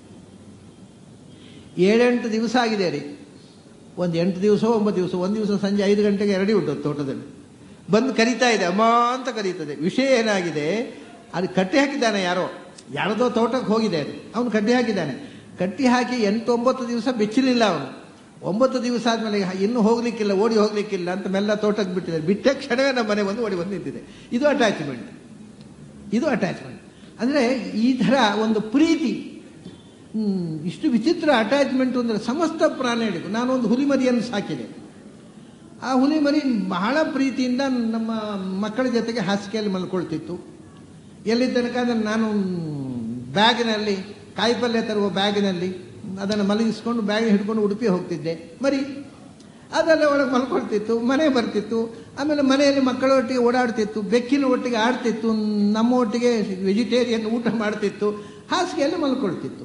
Speaker 1: ಏಳೆಂಟು ದಿವಸ ಆಗಿದೆ ರೀ ಒಂದು ಎಂಟು ದಿವಸ ಒಂಬತ್ತು ದಿವಸ ಒಂದು ದಿವಸ ಸಂಜೆ ಐದು ಗಂಟೆಗೆ ಎರಡಿ ಉಂಟು ತೋಟದಲ್ಲಿ ಬಂದು ಕರೀತಾ ಇದೆ ಅಮ್ಮ ಅಂತ ಕರೀತದೆ ವಿಷಯ ಏನಾಗಿದೆ ಅದು ಕಟ್ಟಿ ಹಾಕಿದ್ದಾನೆ ಯಾರೋ ಯಾರದೋ ತೋಟಕ್ಕೆ ಹೋಗಿದೆ ಅದು ಅವನು ಕಟ್ಟಿ ಹಾಕಿದ್ದಾನೆ ಕಟ್ಟಿ ಹಾಕಿ ಎಂಟು ಒಂಬತ್ತು ದಿವಸ ಬಿಚ್ಚಲಿಲ್ಲ ಅವನು ಒಂಬತ್ತು ದಿವಸ ಆದಮೇಲೆ ಇನ್ನೂ ಹೋಗ್ಲಿಕ್ಕಿಲ್ಲ ಓಡಿ ಹೋಗ್ಲಿಕ್ಕಿಲ್ಲ ಅಂತ ಮೆಲ್ಲ ತೋಟಕ್ಕೆ ಬಿಟ್ಟಿದ್ದಾರೆ ಬಿಟ್ಟ ಕ್ಷಣವೇ ನಮ್ಮ ಮನೆ ಬಂದು ಓಡಿ ಬಂದು ನಿಂತಿದೆ ಇದು ಅಟ್ಯಾಚ್ಮೆಂಟ್ ಇದು ಅಟ್ಯಾಚ್ಮೆಂಟ್ ಅಂದರೆ ಈ ಥರ ಒಂದು ಪ್ರೀತಿ ಹ್ಮ್, ಇಷ್ಟು ವಿಚಿತ್ರ ಅಟ್ಯಾಚ್ಮೆಂಟ್ ಅಂದರೆ ಸಮಸ್ತ ಪ್ರಾಣಿಗಳಿಗೂ ನಾನೊಂದು ಹುಲಿಮರಿಯನ್ನು ಸಾಕಿದೆ ಆ ಹುಲಿಮರಿ ಬಹಳ ಪ್ರೀತಿಯಿಂದ ನಮ್ಮ ಮಕ್ಕಳ ಜೊತೆಗೆ ಹಾಸಿಗೆಯಲ್ಲಿ ಮಲ್ಕೊಳ್ತಿತ್ತು ಎಲ್ಲಿ ತನಕ ಅಂದ್ರೆ ನಾನು ಬ್ಯಾಗಿನಲ್ಲಿ ಕಾಯಿಪಲ್ಯ ತರುವ ಬ್ಯಾಗಿನಲ್ಲಿ ಅದನ್ನು ಮಲಗಿಸ್ಕೊಂಡು ಬ್ಯಾಗ್ ಹಿಡ್ಕೊಂಡು ಉಡುಪಿ ಹೋಗ್ತಿದ್ದೆ ಮರಿ ಅದೆಲ್ಲ ಒಳಗೆ ಮಲ್ಕೊಳ್ತಿತ್ತು ಮನೆ ಬರ್ತಿತ್ತು ಆಮೇಲೆ ಮನೆಯಲ್ಲಿ ಮಕ್ಕಳ ಒಟ್ಟಿಗೆ ಓಡಾಡ್ತಿತ್ತು ಬೆಕ್ಕಿನ ಒಟ್ಟಿಗೆ ಆಡ್ತಿತ್ತು ನಮ್ಮ ಒಟ್ಟಿಗೆ ವೆಜಿಟೇರಿಯನ್ ಊಟ ಮಾಡ್ತಿತ್ತು ಹಾಸಿಗೆಯಲ್ಲಿ ಮಲ್ಕೊಳ್ತಿತ್ತು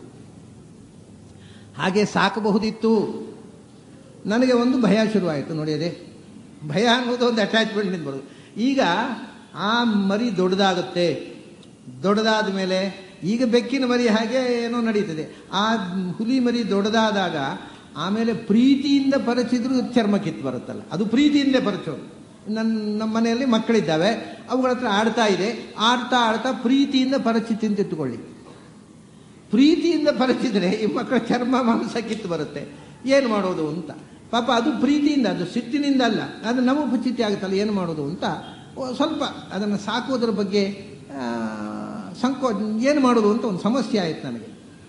Speaker 1: ಹಾಗೆ ಸಾಕಬಹುದಿತ್ತು ನನಗೆ ಒಂದು ಭಯ ಶುರುವಾಯಿತು ನೋಡಿ ಅದೇ ಭಯ ಅನ್ನೋದು ಒಂದು ಅಟ್ಯಾಚ್ಮೆಂಟ್ನಿಂದ ಬರೋದು ಈಗ ಆ ಮರಿ ದೊಡ್ಡದಾಗುತ್ತೆ ದೊಡ್ಡದಾದ ಮೇಲೆ ಈಗ ಬೆಕ್ಕಿನ ಮರಿ ಹಾಗೆ ಏನೋ ನಡೀತದೆ ಆ ಹುಲಿ ಮರಿ ದೊಡ್ಡದಾದಾಗ ಆಮೇಲೆ ಪ್ರೀತಿಯಿಂದ ಪರಚಿದ್ರು ಚರ್ಮ ಕಿತ್ತು ಬರುತ್ತಲ್ಲ ಅದು ಪ್ರೀತಿಯಿಂದಲೇ ಪರಚೋದು ನನ್ನ ನಮ್ಮ ಮನೆಯಲ್ಲಿ ಮಕ್ಕಳಿದ್ದಾವೆ ಅವುಗಳ ಹತ್ರ ಆಡ್ತಾ ಇದೆ ಆಡ್ತಾ ಆಡ್ತಾ ಪ್ರೀತಿಯಿಂದ ಪರಚಿ ತಿಂತಿಟ್ಟುಕೊಳ್ಳಿ ಪ್ರೀತಿಯಿಂದ ಪರಿಚಿದ್ರೆ ಈ ಮಕ್ಕಳ ಚರ್ಮ ಮಾಂಸ ಕಿತ್ತು ಬರುತ್ತೆ ಏನು ಮಾಡೋದು ಅಂತ ಪಾಪ ಅದು ಪ್ರೀತಿಯಿಂದ ಅದು ಸಿಟ್ಟಿನಿಂದ ಅಲ್ಲ ಅದು ನಮಗೆ ಪಚಿತಿ ಆಗುತ್ತಲ್ಲ ಏನು ಮಾಡೋದು ಅಂತ ಓ, ಸ್ವಲ್ಪ ಅದನ್ನು ಸಾಕುವುದರ ಬಗ್ಗೆ ಆ, ಸಂಕೋ ಏನು ಮಾಡೋದು ಅಂತ ಒಂದು ಸಮಸ್ಯೆ ಆಯಿತು ನನಗೆ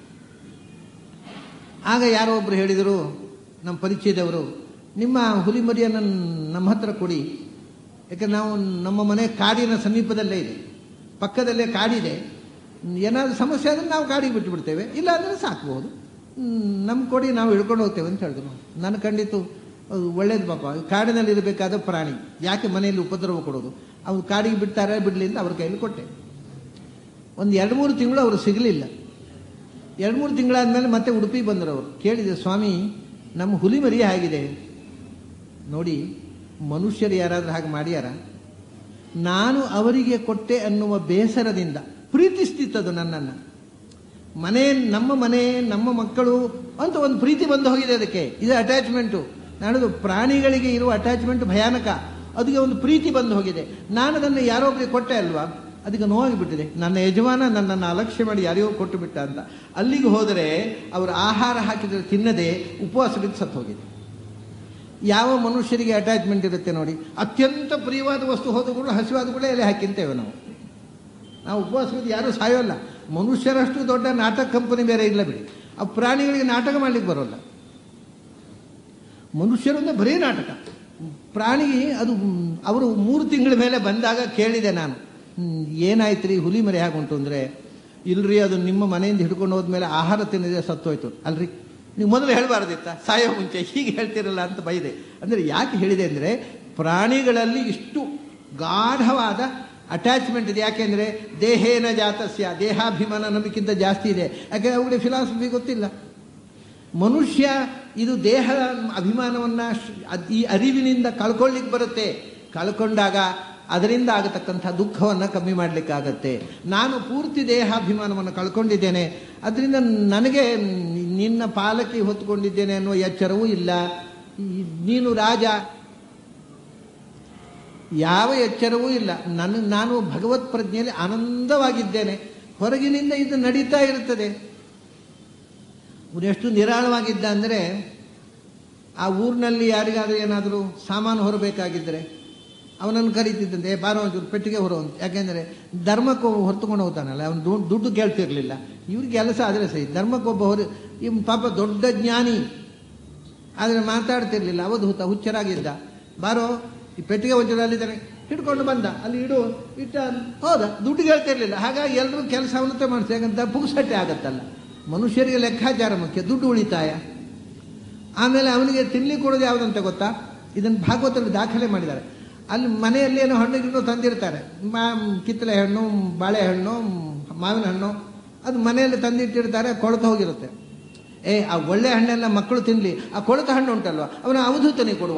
Speaker 1: ಆಗ ಯಾರೋ ಒಬ್ಬರು ಹೇಳಿದರು ನಮ್ಮ ಪರಿಚಯದವರು ನಿಮ್ಮ ಹುಲಿ ಮರಿಯನ್ನು ನಮ್ಮ ಹತ್ರ ಕೊಡಿ ಯಾಕೆ ನಾವು ನಮ್ಮ ಮನೆ ಕಾಡಿನ ಸಮೀಪದಲ್ಲೇ ಇದೆ ಪಕ್ಕದಲ್ಲೇ ಕಾಡಿದೆ ಏನಾದರೂ ಸಮಸ್ಯೆ ಆದರೆ ನಾವು ಕಾಡಿಗೆ ಬಿಟ್ಟು ಬಿಡ್ತೇವೆ ಇಲ್ಲ ಅಂದರೆ ಸಾಕ್ಬೋದು ನಮ್ಮ ಕೊಡಿ ನಾವು ಹಿಡ್ಕೊಂಡು ಹೋಗ್ತೇವೆ ಅಂತ ಹೇಳಿದ್ರು ನಾನು ಖಂಡಿತು ಅದು ಒಳ್ಳೇದು ಪಾಪ ಕಾಡಿನಲ್ಲಿ ಇರಬೇಕಾದ ಪ್ರಾಣಿ ಯಾಕೆ ಮನೆಯಲ್ಲಿ ಉಪದ್ರವ ಕೊಡೋದು ಅವ್ರು ಕಾಡಿಗೆ ಬಿಡ್ತಾರೆ ಬಿಡಲಿಲ್ಲ ಅವ್ರ ಕೈಯಲ್ಲಿ ಕೊಟ್ಟೆ ಒಂದು ಎರಡು ಮೂರು ತಿಂಗಳು ಅವರು ಸಿಗಲಿಲ್ಲ ಎರಡು ಮೂರು ತಿಂಗಳಾದ್ಮೇಲೆ ಮತ್ತೆ ಉಡುಪಿ ಬಂದರು ಅವರು ಕೇಳಿದೆ ಸ್ವಾಮಿ ನಮ್ಮ ಹುಲಿ ಮರಿ ಆಗಿದೆ ನೋಡಿ ಮನುಷ್ಯರು ಯಾರಾದರೂ ಹಾಗೆ ಮಾಡ್ಯಾರ ನಾನು ಅವರಿಗೆ ಕೊಟ್ಟೆ ಅನ್ನುವ ಬೇಸರದಿಂದ ಪ್ರೀತಿಸ್ತಿತ್ತದು ನನ್ನನ್ನು ಮನೆ ನಮ್ಮ ಮನೆ ನಮ್ಮ ಮಕ್ಕಳು ಅಂತ ಒಂದು ಪ್ರೀತಿ ಬಂದು ಹೋಗಿದೆ ಅದಕ್ಕೆ ಇದು ಅಟ್ಯಾಚ್ಮೆಂಟು ನಾನದು ಪ್ರಾಣಿಗಳಿಗೆ ಇರುವ ಅಟ್ಯಾಚ್ಮೆಂಟ್ ಭಯಾನಕ ಅದಕ್ಕೆ ಒಂದು ಪ್ರೀತಿ ಬಂದು ಹೋಗಿದೆ ನಾನು ಅದನ್ನು ಯಾರೊಬ್ಬರಿಗೆ ಕೊಟ್ಟೆ ಅಲ್ವಾ ಅದಕ್ಕೆ ನೋವಾಗಿಬಿಟ್ಟಿದೆ ನನ್ನ ಯಜಮಾನ ನನ್ನನ್ನು ಅಲಕ್ಷ್ಯ ಮಾಡಿ ಯಾರಿಗೋ ಕೊಟ್ಟು ಬಿಟ್ಟ ಅಂತ ಅಲ್ಲಿಗೆ ಹೋದರೆ ಅವರು ಆಹಾರ ಹಾಕಿದರೆ ತಿನ್ನದೆ ಉಪವಾಸ ಬಿದ್ದು ಸತ್ತು ಹೋಗಿದೆ ಯಾವ ಮನುಷ್ಯರಿಗೆ ಅಟ್ಯಾಚ್ಮೆಂಟ್ ಇರುತ್ತೆ ನೋಡಿ ಅತ್ಯಂತ ಪ್ರಿಯವಾದ ವಸ್ತು ಹೋದ ಕೂಡ ಹಸಿವಾದ ಕೂಡ ಎಲೆ ಹಾಕಿಂತೇವೆ ನಾವು ನಾವು ಉಪವಾಸ ಬಿದ್ದು ಯಾರೂ ಸಾಯೋಲ್ಲ ಮನುಷ್ಯರಷ್ಟು ದೊಡ್ಡ ನಾಟಕ ಕಂಪನಿ ಬೇರೆ ಇಲ್ಲ ಬಿಡಿ ಆ ಪ್ರಾಣಿಗಳಿಗೆ ನಾಟಕ ಮಾಡ್ಲಿಕ್ಕೆ ಬರೋಲ್ಲ ಮನುಷ್ಯರಿಂದ ಬರೀ ನಾಟಕ ಪ್ರಾಣಿಗೆ ಅದು ಮ್, ಅವರು ಮೂರು ತಿಂಗಳ ಮೇಲೆ ಬಂದಾಗ ಕೇಳಿದೆ ನಾನು ಹ್ಮ್, ಏನಾಯ್ತು ರೀ ಹುಲಿ ಮರಿ ಹೇಗುಂಟು ಅಂದರೆ ಇಲ್ರಿ ಅದು ನಿಮ್ಮ ಮನೆಯಿಂದ ಹಿಡ್ಕೊಂಡು ಹೋದ್ಮೇಲೆ ಆಹಾರ ತಿನ್ನದೆ ಸತ್ತೋಯ್ತು ಅಲ್ರಿ ನೀವು ಮೊದಲು ಹೇಳಬಾರ್ದಿತ್ತ ಸಾಯೋ ಮುಂಚೆ ಹೀಗೆ ಹೇಳ್ತಿರಲ್ಲ ಅಂತ ಬೈದೆ ಅಂದರೆ ಯಾಕೆ ಹೇಳಿದೆ ಅಂದರೆ ಪ್ರಾಣಿಗಳಲ್ಲಿ ಇಷ್ಟು ಗಾಢವಾದ ಅಟ್ಯಾಚ್ಮೆಂಟ್ ಇದೆ ಯಾಕೆಂದರೆ ದೇಹೇನ ಜಾತಸ್ಯ ದೇಹಾಭಿಮಾನ ನಮಗಿಂತ ಜಾಸ್ತಿ ಇದೆ ಯಾಕೆ ಅವುಗಳಿಗೆ ಫಿಲಾಸಫಿ ಗೊತ್ತಿಲ್ಲ ಮನುಷ್ಯ ಇದು ದೇಹದ ಅಭಿಮಾನವನ್ನು ಈ ಅರಿವಿನಿಂದ ಕಳ್ಕೊಳ್ಳಿಕ್ಕೆ ಬರುತ್ತೆ ಕಳ್ಕೊಂಡಾಗ ಅದರಿಂದ ಆಗತಕ್ಕಂಥ ದುಃಖವನ್ನು ಕಮ್ಮಿ ಮಾಡಲಿಕ್ಕಾಗತ್ತೆ ನಾನು ಪೂರ್ತಿ ದೇಹಾಭಿಮಾನವನ್ನು ಕಳ್ಕೊಂಡಿದ್ದೇನೆ ಅದರಿಂದ ನನಗೆ ನಿನ್ನ ಪಾಲಕಿ ಹೊತ್ತುಕೊಂಡಿದ್ದೇನೆ ಅನ್ನುವ ಎಚ್ಚರವೂ ಇಲ್ಲ ಈ- ನೀನು ರಾಜ ಯಾವ ಎಚ್ಚರವೂ ಇಲ್ಲ ನನ್ನ ನಾನು ಭಗವತ್ ಪ್ರಜ್ಞೆಯಲ್ಲಿ ಆನಂದವಾಗಿದ್ದೇನೆ ಹೊರಗಿನಿಂದ ಇದು ನಡೀತಾ ಇರುತ್ತದೆ ಎಷ್ಟು ನಿರಾಳವಾಗಿದ್ದ ಅಂದರೆ ಆ ಊರಿನಲ್ಲಿ ಯಾರಿಗಾದ್ರೂ ಏನಾದರೂ ಸಾಮಾನು ಹೊರಬೇಕಾಗಿದ್ದರೆ ಅವನನ್ನು ಕರೀತಿದ್ದಂತೆ "ಏ, ಬಾರೋ ಒಂಚೂರು ಪೆಟ್ಟಿಗೆ ಹೊರೋ ಅಂತ ಯಾಕೆಂದರೆ ಧರ್ಮಕ್ಕೆ ಒಬ್ಬ ಹೊರ್ತುಕೊಂಡು ಹೋಗ್ತಾನಲ್ಲ ಅವನು ದುಡ್ಡು ದುಡ್ಡು ಕೇಳ್ತಿರ್ಲಿಲ್ಲ ಇವ್ರಿಗೆ ಕೆಲಸ ಆದರೆ ಸರಿ ಧರ್ಮಕ್ಕೊಬ್ಬ ಹೊರ ಇವ್ ಪಾಪ ದೊಡ್ಡ ಜ್ಞಾನಿ ಆದರೆ ಮಾತಾಡ್ತಿರ್ಲಿಲ್ಲ ಅವಧೂತ ಹುಚ್ಚರಾಗಿದ್ದ ಬಾರೋ ಈ ಪೆಟ್ಟಿಗೆ ಒಂಚೂರು ಅಲ್ಲಿದ್ದಾನೆ ಹಿಡ್ಕೊಂಡು ಬಂದ ಅಲ್ಲಿ ಇಡು ಇಟ್ಟ ಹೋದ ದುಡ್ಡು ಕೇಳ್ತಿರ್ಲಿಲ್ಲ ಹಾಗಾಗಿ ಎಲ್ಲರೂ ಕೆಲಸ ಅವನತ್ತೆ ಮಾಡಿಸಿ ಯಾಕಂತ ಪುಗ್ಸಟ್ಟೆ ಆಗತ್ತಲ್ಲ ಮನುಷ್ಯರಿಗೆ ಲೆಕ್ಕಾಚಾರ ಮುಖ್ಯ ದುಡ್ಡು ಉಳಿತಾಯ ಆಮೇಲೆ ಅವನಿಗೆ ತಿನ್ಲಿಕ್ಕೆ ಕೊಡೋದು ಯಾವುದಂತ ಗೊತ್ತಾ ಇದನ್ನು ಭಾಗವತಲ್ಲಿ ದಾಖಲೆ ಮಾಡಿದ್ದಾರೆ ಅಲ್ಲಿ ಮನೆಯಲ್ಲಿ ಏನೋ ಹಣ್ಣು ಗಿಣ್ಣು ತಂದಿರ್ತಾರೆ ಮಾ ಕಿತ್ತಳೆ ಹಣ್ಣು ಬಾಳೆಹಣ್ಣು ಮಾವಿನ ಹಣ್ಣು ಅದು ಮನೆಯಲ್ಲಿ ತಂದಿಟ್ಟಿರ್ತಾರೆ ಕೊಳೆತು ಹೋಗಿರುತ್ತೆ ಏ ಆ ಒಳ್ಳೆ ಹಣ್ಣೆಲ್ಲ ಮಕ್ಕಳು ತಿನ್ಲಿ ಆ ಕೊಳೆತ ಹಣ್ಣು ಉಂಟಲ್ವ ಅವನ ಅವಧೂತನಿಗೆ ಕೊಡುವ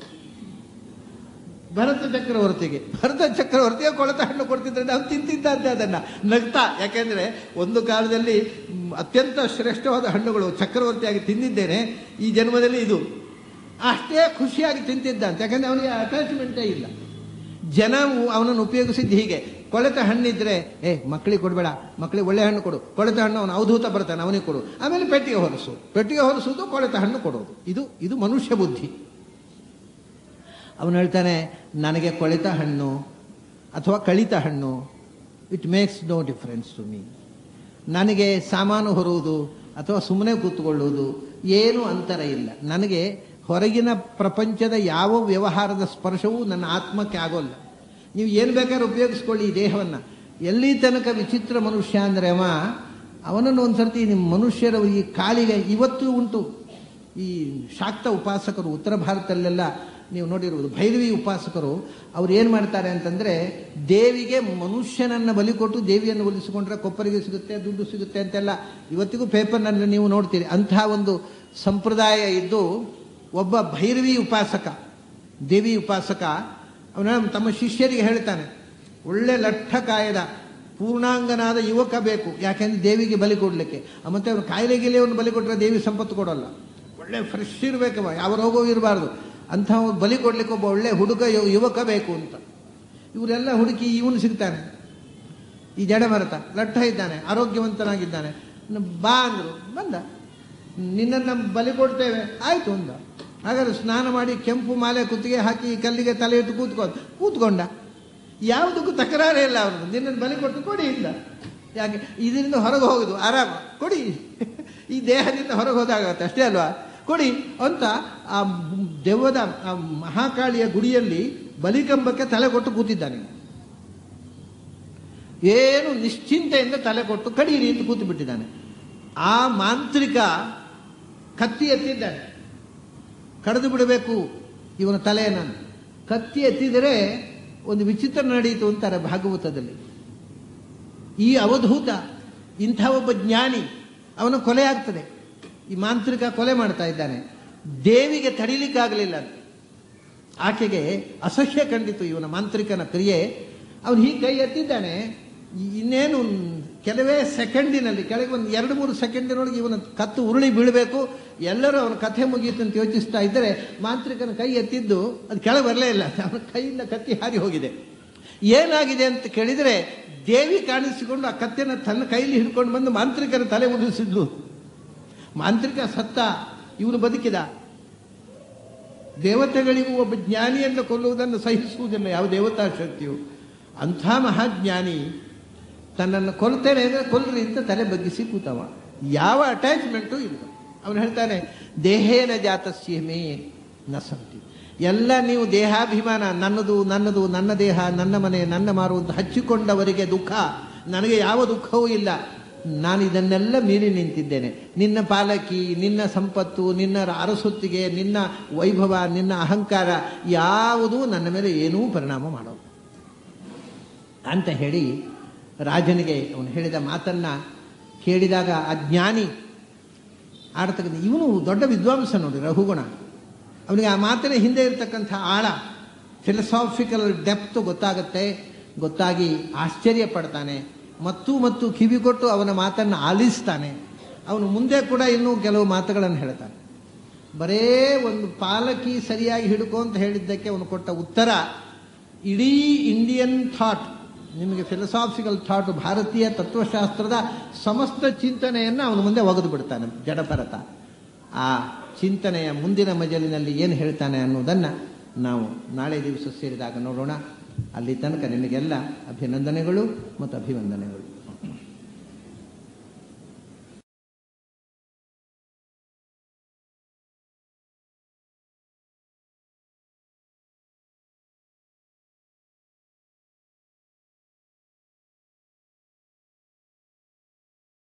Speaker 1: ಭರತ ಚಕ್ರವರ್ತಿಗೆ ಭರತ ಚಕ್ರವರ್ತಿಗೆ ಕೊಳೆತ ಹಣ್ಣು ಕೊಡ್ತಿದ್ರೆ ನಾವು ತಿಂತಿದ್ದಂತೆ ಅದನ್ನ ನಗ್ತಾ ಯಾಕೆಂದ್ರೆ ಒಂದು ಕಾಲದಲ್ಲಿ ಮ್, ಅತ್ಯಂತ ಶ್ರೇಷ್ಠವಾದ ಹಣ್ಣುಗಳು ಚಕ್ರವರ್ತಿಯಾಗಿ ತಿಂದಿದ್ದೇನೆ ಈ ಜನ್ಮದಲ್ಲಿ ಇದು ಅಷ್ಟೇ ಖುಷಿಯಾಗಿ ತಿಂತಿದ್ದಂತೆ ಯಾಕಂದ್ರೆ ಅವನಿಗೆ ಅಟ್ಯಾಚ್ಮೆಂಟೇ ಇಲ್ಲ ಜನ ಅವನನ್ನು ಉಪಯೋಗಿಸಿದ್ದು ಹೀಗೆ ಕೊಳೆತ ಹಣ್ಣಿದ್ರೆ ಏ ಮಕ್ಕಳಿಗೆ ಕೊಡಬೇಡ ಮಕ್ಕಳಿಗೆ ಒಳ್ಳೆ ಹಣ್ಣು ಕೊಡು ಕೊಳೆತ ಹಣ್ಣು ಅವನು ಅವಧೂತ ಬರ್ತಾನೆ ಅವನಿಗೆ ಕೊಡು ಆಮೇಲೆ ಪೆಟ್ಟಿಗೆ ಹೊರಸು ಪೆಟ್ಟಿಗೆ ಹೊರಸುವುದು ಕೊಳೆತ ಹಣ್ಣು ಕೊಡೋದು ಇದು ಇದು ಮನುಷ್ಯ ಬುದ್ಧಿ ಅವನು ಹೇಳ್ತಾನೆ ನನಗೆ ಕೊಳೆತ ಹಣ್ಣು ಅಥವಾ ಕಳಿತ ಹಣ್ಣು it makes no difference to me ನನಗೆ ಸಾಮಾನು ಹೊರುವುದು ಅಥವಾ ಸುಮ್ಮನೆ ಕೂತ್ಕೊಳ್ಳುವುದು ಏನೂ ಅಂತರ ಇಲ್ಲ ನನಗೆ ಹೊರಗಿನ ಪ್ರಪಂಚದ ಯಾವ ವ್ಯವಹಾರದ ಸ್ಪರ್ಶವೂ ನನ್ನ ಆತ್ಮಕ್ಕೆ ಆಗೋಲ್ಲ ನೀವು ಏನು ಬೇಕಾದ್ರೂ ಉಪಯೋಗಿಸ್ಕೊಳ್ಳಿ ಈ ದೇಹವನ್ನು ಎಲ್ಲಿ ತನಕ ವಿಚಿತ್ರ ಮನುಷ್ಯ ಅಂದರೆ ಅವ ಅವನನ್ನು ಒಂದ್ಸರ್ತಿ ನಿಮ್ಮ ಮನುಷ್ಯರ ಈ ಕಾಲಿಗೆ ಇವತ್ತು ಉಂಟು ಈ ಶಾಕ್ತ ಉಪಾಸಕರು ಉತ್ತರ ಭಾರತದಲ್ಲೆಲ್ಲ ನೀವು ನೋಡಿರುವುದು ಭೈರವಿ ಉಪಾಸಕರು ಅವ್ರು ಏನು ಮಾಡ್ತಾರೆ ಅಂತಂದರೆ ದೇವಿಗೆ ಮನುಷ್ಯನನ್ನು ಬಲಿ ಕೊಟ್ಟು ದೇವಿಯನ್ನು ಒಲಿಸಿಕೊಂಡ್ರೆ ಕೊಪ್ಪರಿಗೆ ಸಿಗುತ್ತೆ ದುಡ್ಡು ಸಿಗುತ್ತೆ ಅಂತೆಲ್ಲ ಇವತ್ತಿಗೂ ಪೇಪರ್ನಲ್ಲಿ ನೀವು ನೋಡ್ತೀರಿ ಅಂತಹ ಒಂದು ಸಂಪ್ರದಾಯ ಇದ್ದು ಒಬ್ಬ ಭೈರವಿ ಉಪಾಸಕ ದೇವಿ ಉಪಾಸಕ ಅವನ ತಮ್ಮ ಶಿಷ್ಯರಿಗೆ ಹೇಳ್ತಾನೆ ಒಳ್ಳೆ ಲಠ್ಠಕಾಯದ ಪೂರ್ಣಾಂಗನಾದ ಯುವಕ ಬೇಕು ಯಾಕೆಂದ್ರೆ ದೇವಿಗೆ ಬಲಿ ಕೊಡಲಿಕ್ಕೆ ಮತ್ತೆ ಅವನು ಕಾಯಿಲೆ ಗಿಲೆಯನ್ನು ಬಲಿ ಕೊಟ್ಟರೆ ದೇವಿ ಸಂಪತ್ತು ಕೊಡೋಲ್ಲ ಒಳ್ಳೆ ಫ್ರೆಶ್ ಇರಬೇಕವ ಯಾವ ರೋಗವೂ ಇರಬಾರ್ದು ಅಂಥ ಒಂದು ಬಲಿ ಕೊಡ್ಲಿಕ್ಕೆ ಒಬ್ಬ ಒಳ್ಳೆ ಹುಡುಗ ಯು- ಯುವಕ ಬೇಕು ಅಂತ ಇವರೆಲ್ಲ ಹುಡುಕಿ ಇವನು ಸಿಗ್ತಾನೆ ಈ ಜಡಭರತ ಲಟ್ಟ ಇದ್ದಾನೆ ಆರೋಗ್ಯವಂತನಾಗಿದ್ದಾನೆ ನ- ಬಾ ಅಂದರು ಬಂದ ನಿನ್ನನ್ನು ಬಲಿ ಕೊಡ್ತೇವೆ ಆಯ್ತು ಅಂದ ಹಾಗಾದ್ರೆ ಸ್ನಾನ ಮಾಡಿ ಕೆಂಪು ಮಾಲೆ ಕುತ್ತಿಗೆ ಹಾಕಿ ಕಲ್ಲಿಗೆ ತಲೆ ಇಟ್ಟು ಕೂತ್ಕೊ ಕೂತ್ಕೊಂಡ ಯಾವುದಕ್ಕೂ ತಕರಾರೇ ಇಲ್ಲ ಅವನು ನಿನ್ನನ್ನು ಬಲಿ ಕೊಟ್ಟು ಕೊಡಿ ಇಲ್ಲ ಯಾಕೆ ಇದರಿಂದ ಹೊರಗೆ ಹೋಗುದು ಆರಾಮ ಕೊಡಿ ಈ ದೇಹದಿಂದ ಹೊರಗೆ ಹೋದಾಗತ್ತೆ ಅಷ್ಟೇ ಅಲ್ವಾ ಕೊಡಿ ಅಂತ ಆ ದೆವ್ವದ ಆ ಮಹಾಕಾಳಿಯ ಗುಡಿಯಲ್ಲಿ ಬಲಿಕಂಬಕ್ಕೆ ತಲೆ ಕೊಟ್ಟು ಕೂತಿದ್ದಾನೆ ಏನು ನಿಶ್ಚಿಂತೆಯಿಂದ ತಲೆ ಕೊಟ್ಟು ಕಡೀರಿ ಅಂತ ಕೂತು ಬಿಟ್ಟಿದ್ದಾನೆ ಆ ಮಾಂತ್ರಿಕ ಕತ್ತಿ ಎತ್ತಿದ್ದಾನೆ ಕಡಿದು ಬಿಡಬೇಕು ಇವನ ತಲೆಯನ್ನು ಕತ್ತಿ ಎತ್ತಿದರೆ ಒಂದು ವಿಚಿತ್ರ ನಡೆಯಿತು ಅಂತಾರೆ ಭಾಗವತದಲ್ಲಿ ಈ ಅವಧೂತ ಇಂಥ ಒಬ್ಬ ಜ್ಞಾನಿ ಅವನ ಕೊಲೆ ಆಗ್ತದೆ ಈ ಮಾಂತ್ರಿಕ ಕೊಲೆ ಮಾಡ್ತಾ ಇದ್ದಾನೆ ದೇವಿಗೆ ತಡಿಲಿಕ್ಕಾಗಲಿಲ್ಲ ಆಕೆಗೆ ಅಸಹ್ಯ ಕಂಡಿತು ಇವನ ಮಾಂತ್ರಿಕನ ಕ್ರಿಯೆ ಅವನು ಹೀಗೆ ಕೈ ಎತ್ತಿದ್ದಾನೆ ಇ- ಇನ್ನೇನು ಕೆಲವೇ ಸೆಕೆಂಡಿನಲ್ಲಿ ಕೆಳಗೆ ಒಂದು ಎರಡು ಮೂರು ಸೆಕೆಂಡಿನೊಳಗೆ ಇವನ ಕತ್ತು ಉರುಳಿ ಬೀಳಬೇಕು ಎಲ್ಲರೂ ಅವನ ಕಥೆ ಮುಗಿಯಿತು ಅಂತ ಯೋಚಿಸ್ತಾ ಇದ್ದರೆ ಮಾಂತ್ರಿಕನ ಕೈ ಎತ್ತಿದ್ದು ಅದು ಕೆಳಗೆ ಬರಲೇ ಇಲ್ಲ ಅವನ ಕೈಯಿಂದ ಕತ್ತಿ ಹಾರಿ ಹೋಗಿದೆ ಏನಾಗಿದೆ ಅಂತ ಕೇಳಿದರೆ ದೇವಿ ಕಾಣಿಸಿಕೊಂಡು ಆ ಕತ್ತಿನ ತನ್ನ ಕೈಲಿ ಹಿಡ್ಕೊಂಡು ಬಂದು ಮಾಂತ್ರಿಕನ ತಲೆ ಉದುರಿಸಿದ್ಲು ಮಾಂತ್ರಿಕ ಸತ್ತ ಇವನು ಬದುಕಿದ ದೇವತೆಗಳಿಗೂ ಒಬ್ಬ ಜ್ಞಾನಿಯನ್ನು ಕೊಲ್ಲುವುದನ್ನು ಸಹಿಸುವುದಿಲ್ಲ ಯಾವ ದೇವತಾ ಶಕ್ತಿಯು ಅಂಥ ಮಹಾಜ್ಞಾನಿ ತನ್ನನ್ನು ಕೊಲ್ತೇನೆ ಅಂದರೆ ಕೊಲ್ರಿ ಅಂತ ತಲೆ ಬಗ್ಗಿಸಿ ಕೂತವ ಯಾವ ಅಟ್ಯಾಚ್ಮೆಂಟು ಇಲ್ಲ ಅವನು ಹೇಳ್ತಾನೆ ದೇಹೇನ ಜಾತಸ್ಯ ಮೇ ನ ಸಂತಿ ಎಲ್ಲ ನೀವು ದೇಹಾಭಿಮಾನ ನನ್ನದು ನನ್ನದು ನನ್ನ ದೇಹ ನನ್ನ ಮನೆ ನನ್ನ ಮಾರು ಅಂತ ಹಚ್ಚಿಕೊಂಡವರಿಗೆ ದುಃಖ ನನಗೆ ಯಾವ ದುಃಖವೂ ಇಲ್ಲ ನಾನು ಇದನ್ನೆಲ್ಲ ಮೀರಿ ನಿಂತಿದ್ದೇನೆ ನಿನ್ನ ಪಾಲಕಿ ನಿನ್ನ ಸಂಪತ್ತು ನಿನ್ನ ಅರಸೊತ್ತಿಗೆ ನಿನ್ನ ವೈಭವ ನಿನ್ನ ಅಹಂಕಾರ ಯಾವುದೂ ನನ್ನ ಮೇಲೆ ಏನೂ ಪರಿಣಾಮ ಮಾಡೋದು ಅಂತ ಹೇಳಿ ರಾಜನಿಗೆ ಅವನು ಹೇಳಿದ ಮಾತನ್ನ ಕೇಳಿದಾಗ ಆ ಜ್ಞಾನಿ ಆಡ್ತಕ್ಕಂಥ ಇವನು ದೊಡ್ಡ ವಿದ್ವಾಂಸ ನೋಡಿ ರಘುಗುಣ ಅವನಿಗೆ ಆ ಮಾತಿನ ಹಿಂದೆ ಇರತಕ್ಕಂಥ ಆಳ ಫಿಲಸಾಫಿಕಲ್ ಡೆಪ್ತ್ ಗೊತ್ತಾಗುತ್ತೆ ಗೊತ್ತಾಗಿ ಆಶ್ಚರ್ಯ ಪಡ್ತಾನೆ ಮತ್ತು ಮತ್ತು ಕಿವಿ ಕೊಟ್ಟು ಅವನ ಮಾತನ್ನು ಆಲಿಸ್ತಾನೆ ಅವನು ಮುಂದೆ ಕೂಡ ಇನ್ನೂ ಕೆಲವು ಮಾತುಗಳನ್ನು ಹೇಳ್ತಾನೆ ಬರೇ ಒಂದು ಪಾಲಕಿ ಸರಿಯಾಗಿ ಹಿಡ್ಕೊ ಅಂತ ಹೇಳಿದ್ದಕ್ಕೆ ಅವನು ಕೊಟ್ಟ ಉತ್ತರ ಇಡೀ ಇಂಡಿಯನ್ ಥಾಟ್ ನಿಮಗೆ ಫಿಲಸಾಫಿಕಲ್ ಥಾಟ್ ಭಾರತೀಯ ತತ್ವಶಾಸ್ತ್ರದ ಸಮಸ್ತ ಚಿಂತನೆಯನ್ನು ಅವನು ಮುಂದೆ ಒಗೆದು ಬಿಡ್ತಾನೆ ಜಡಭರತ ಆ ಚಿಂತನೆಯ ಮುಂದಿನ ಮಜಲಿನಲ್ಲಿ ಏನು ಹೇಳ್ತಾನೆ ಅನ್ನೋದನ್ನು ನಾವು ನಾಳೆ ದಿವಸ ಸೇರಿದಾಗ ನೋಡೋಣ ಅಲ್ಲಿ ತನಕ ನಿಮಗೆಲ್ಲ ಅಭಿನಂದನೆಗಳು ಮತ್ತು ಅಭಿವಂದನೆಗಳು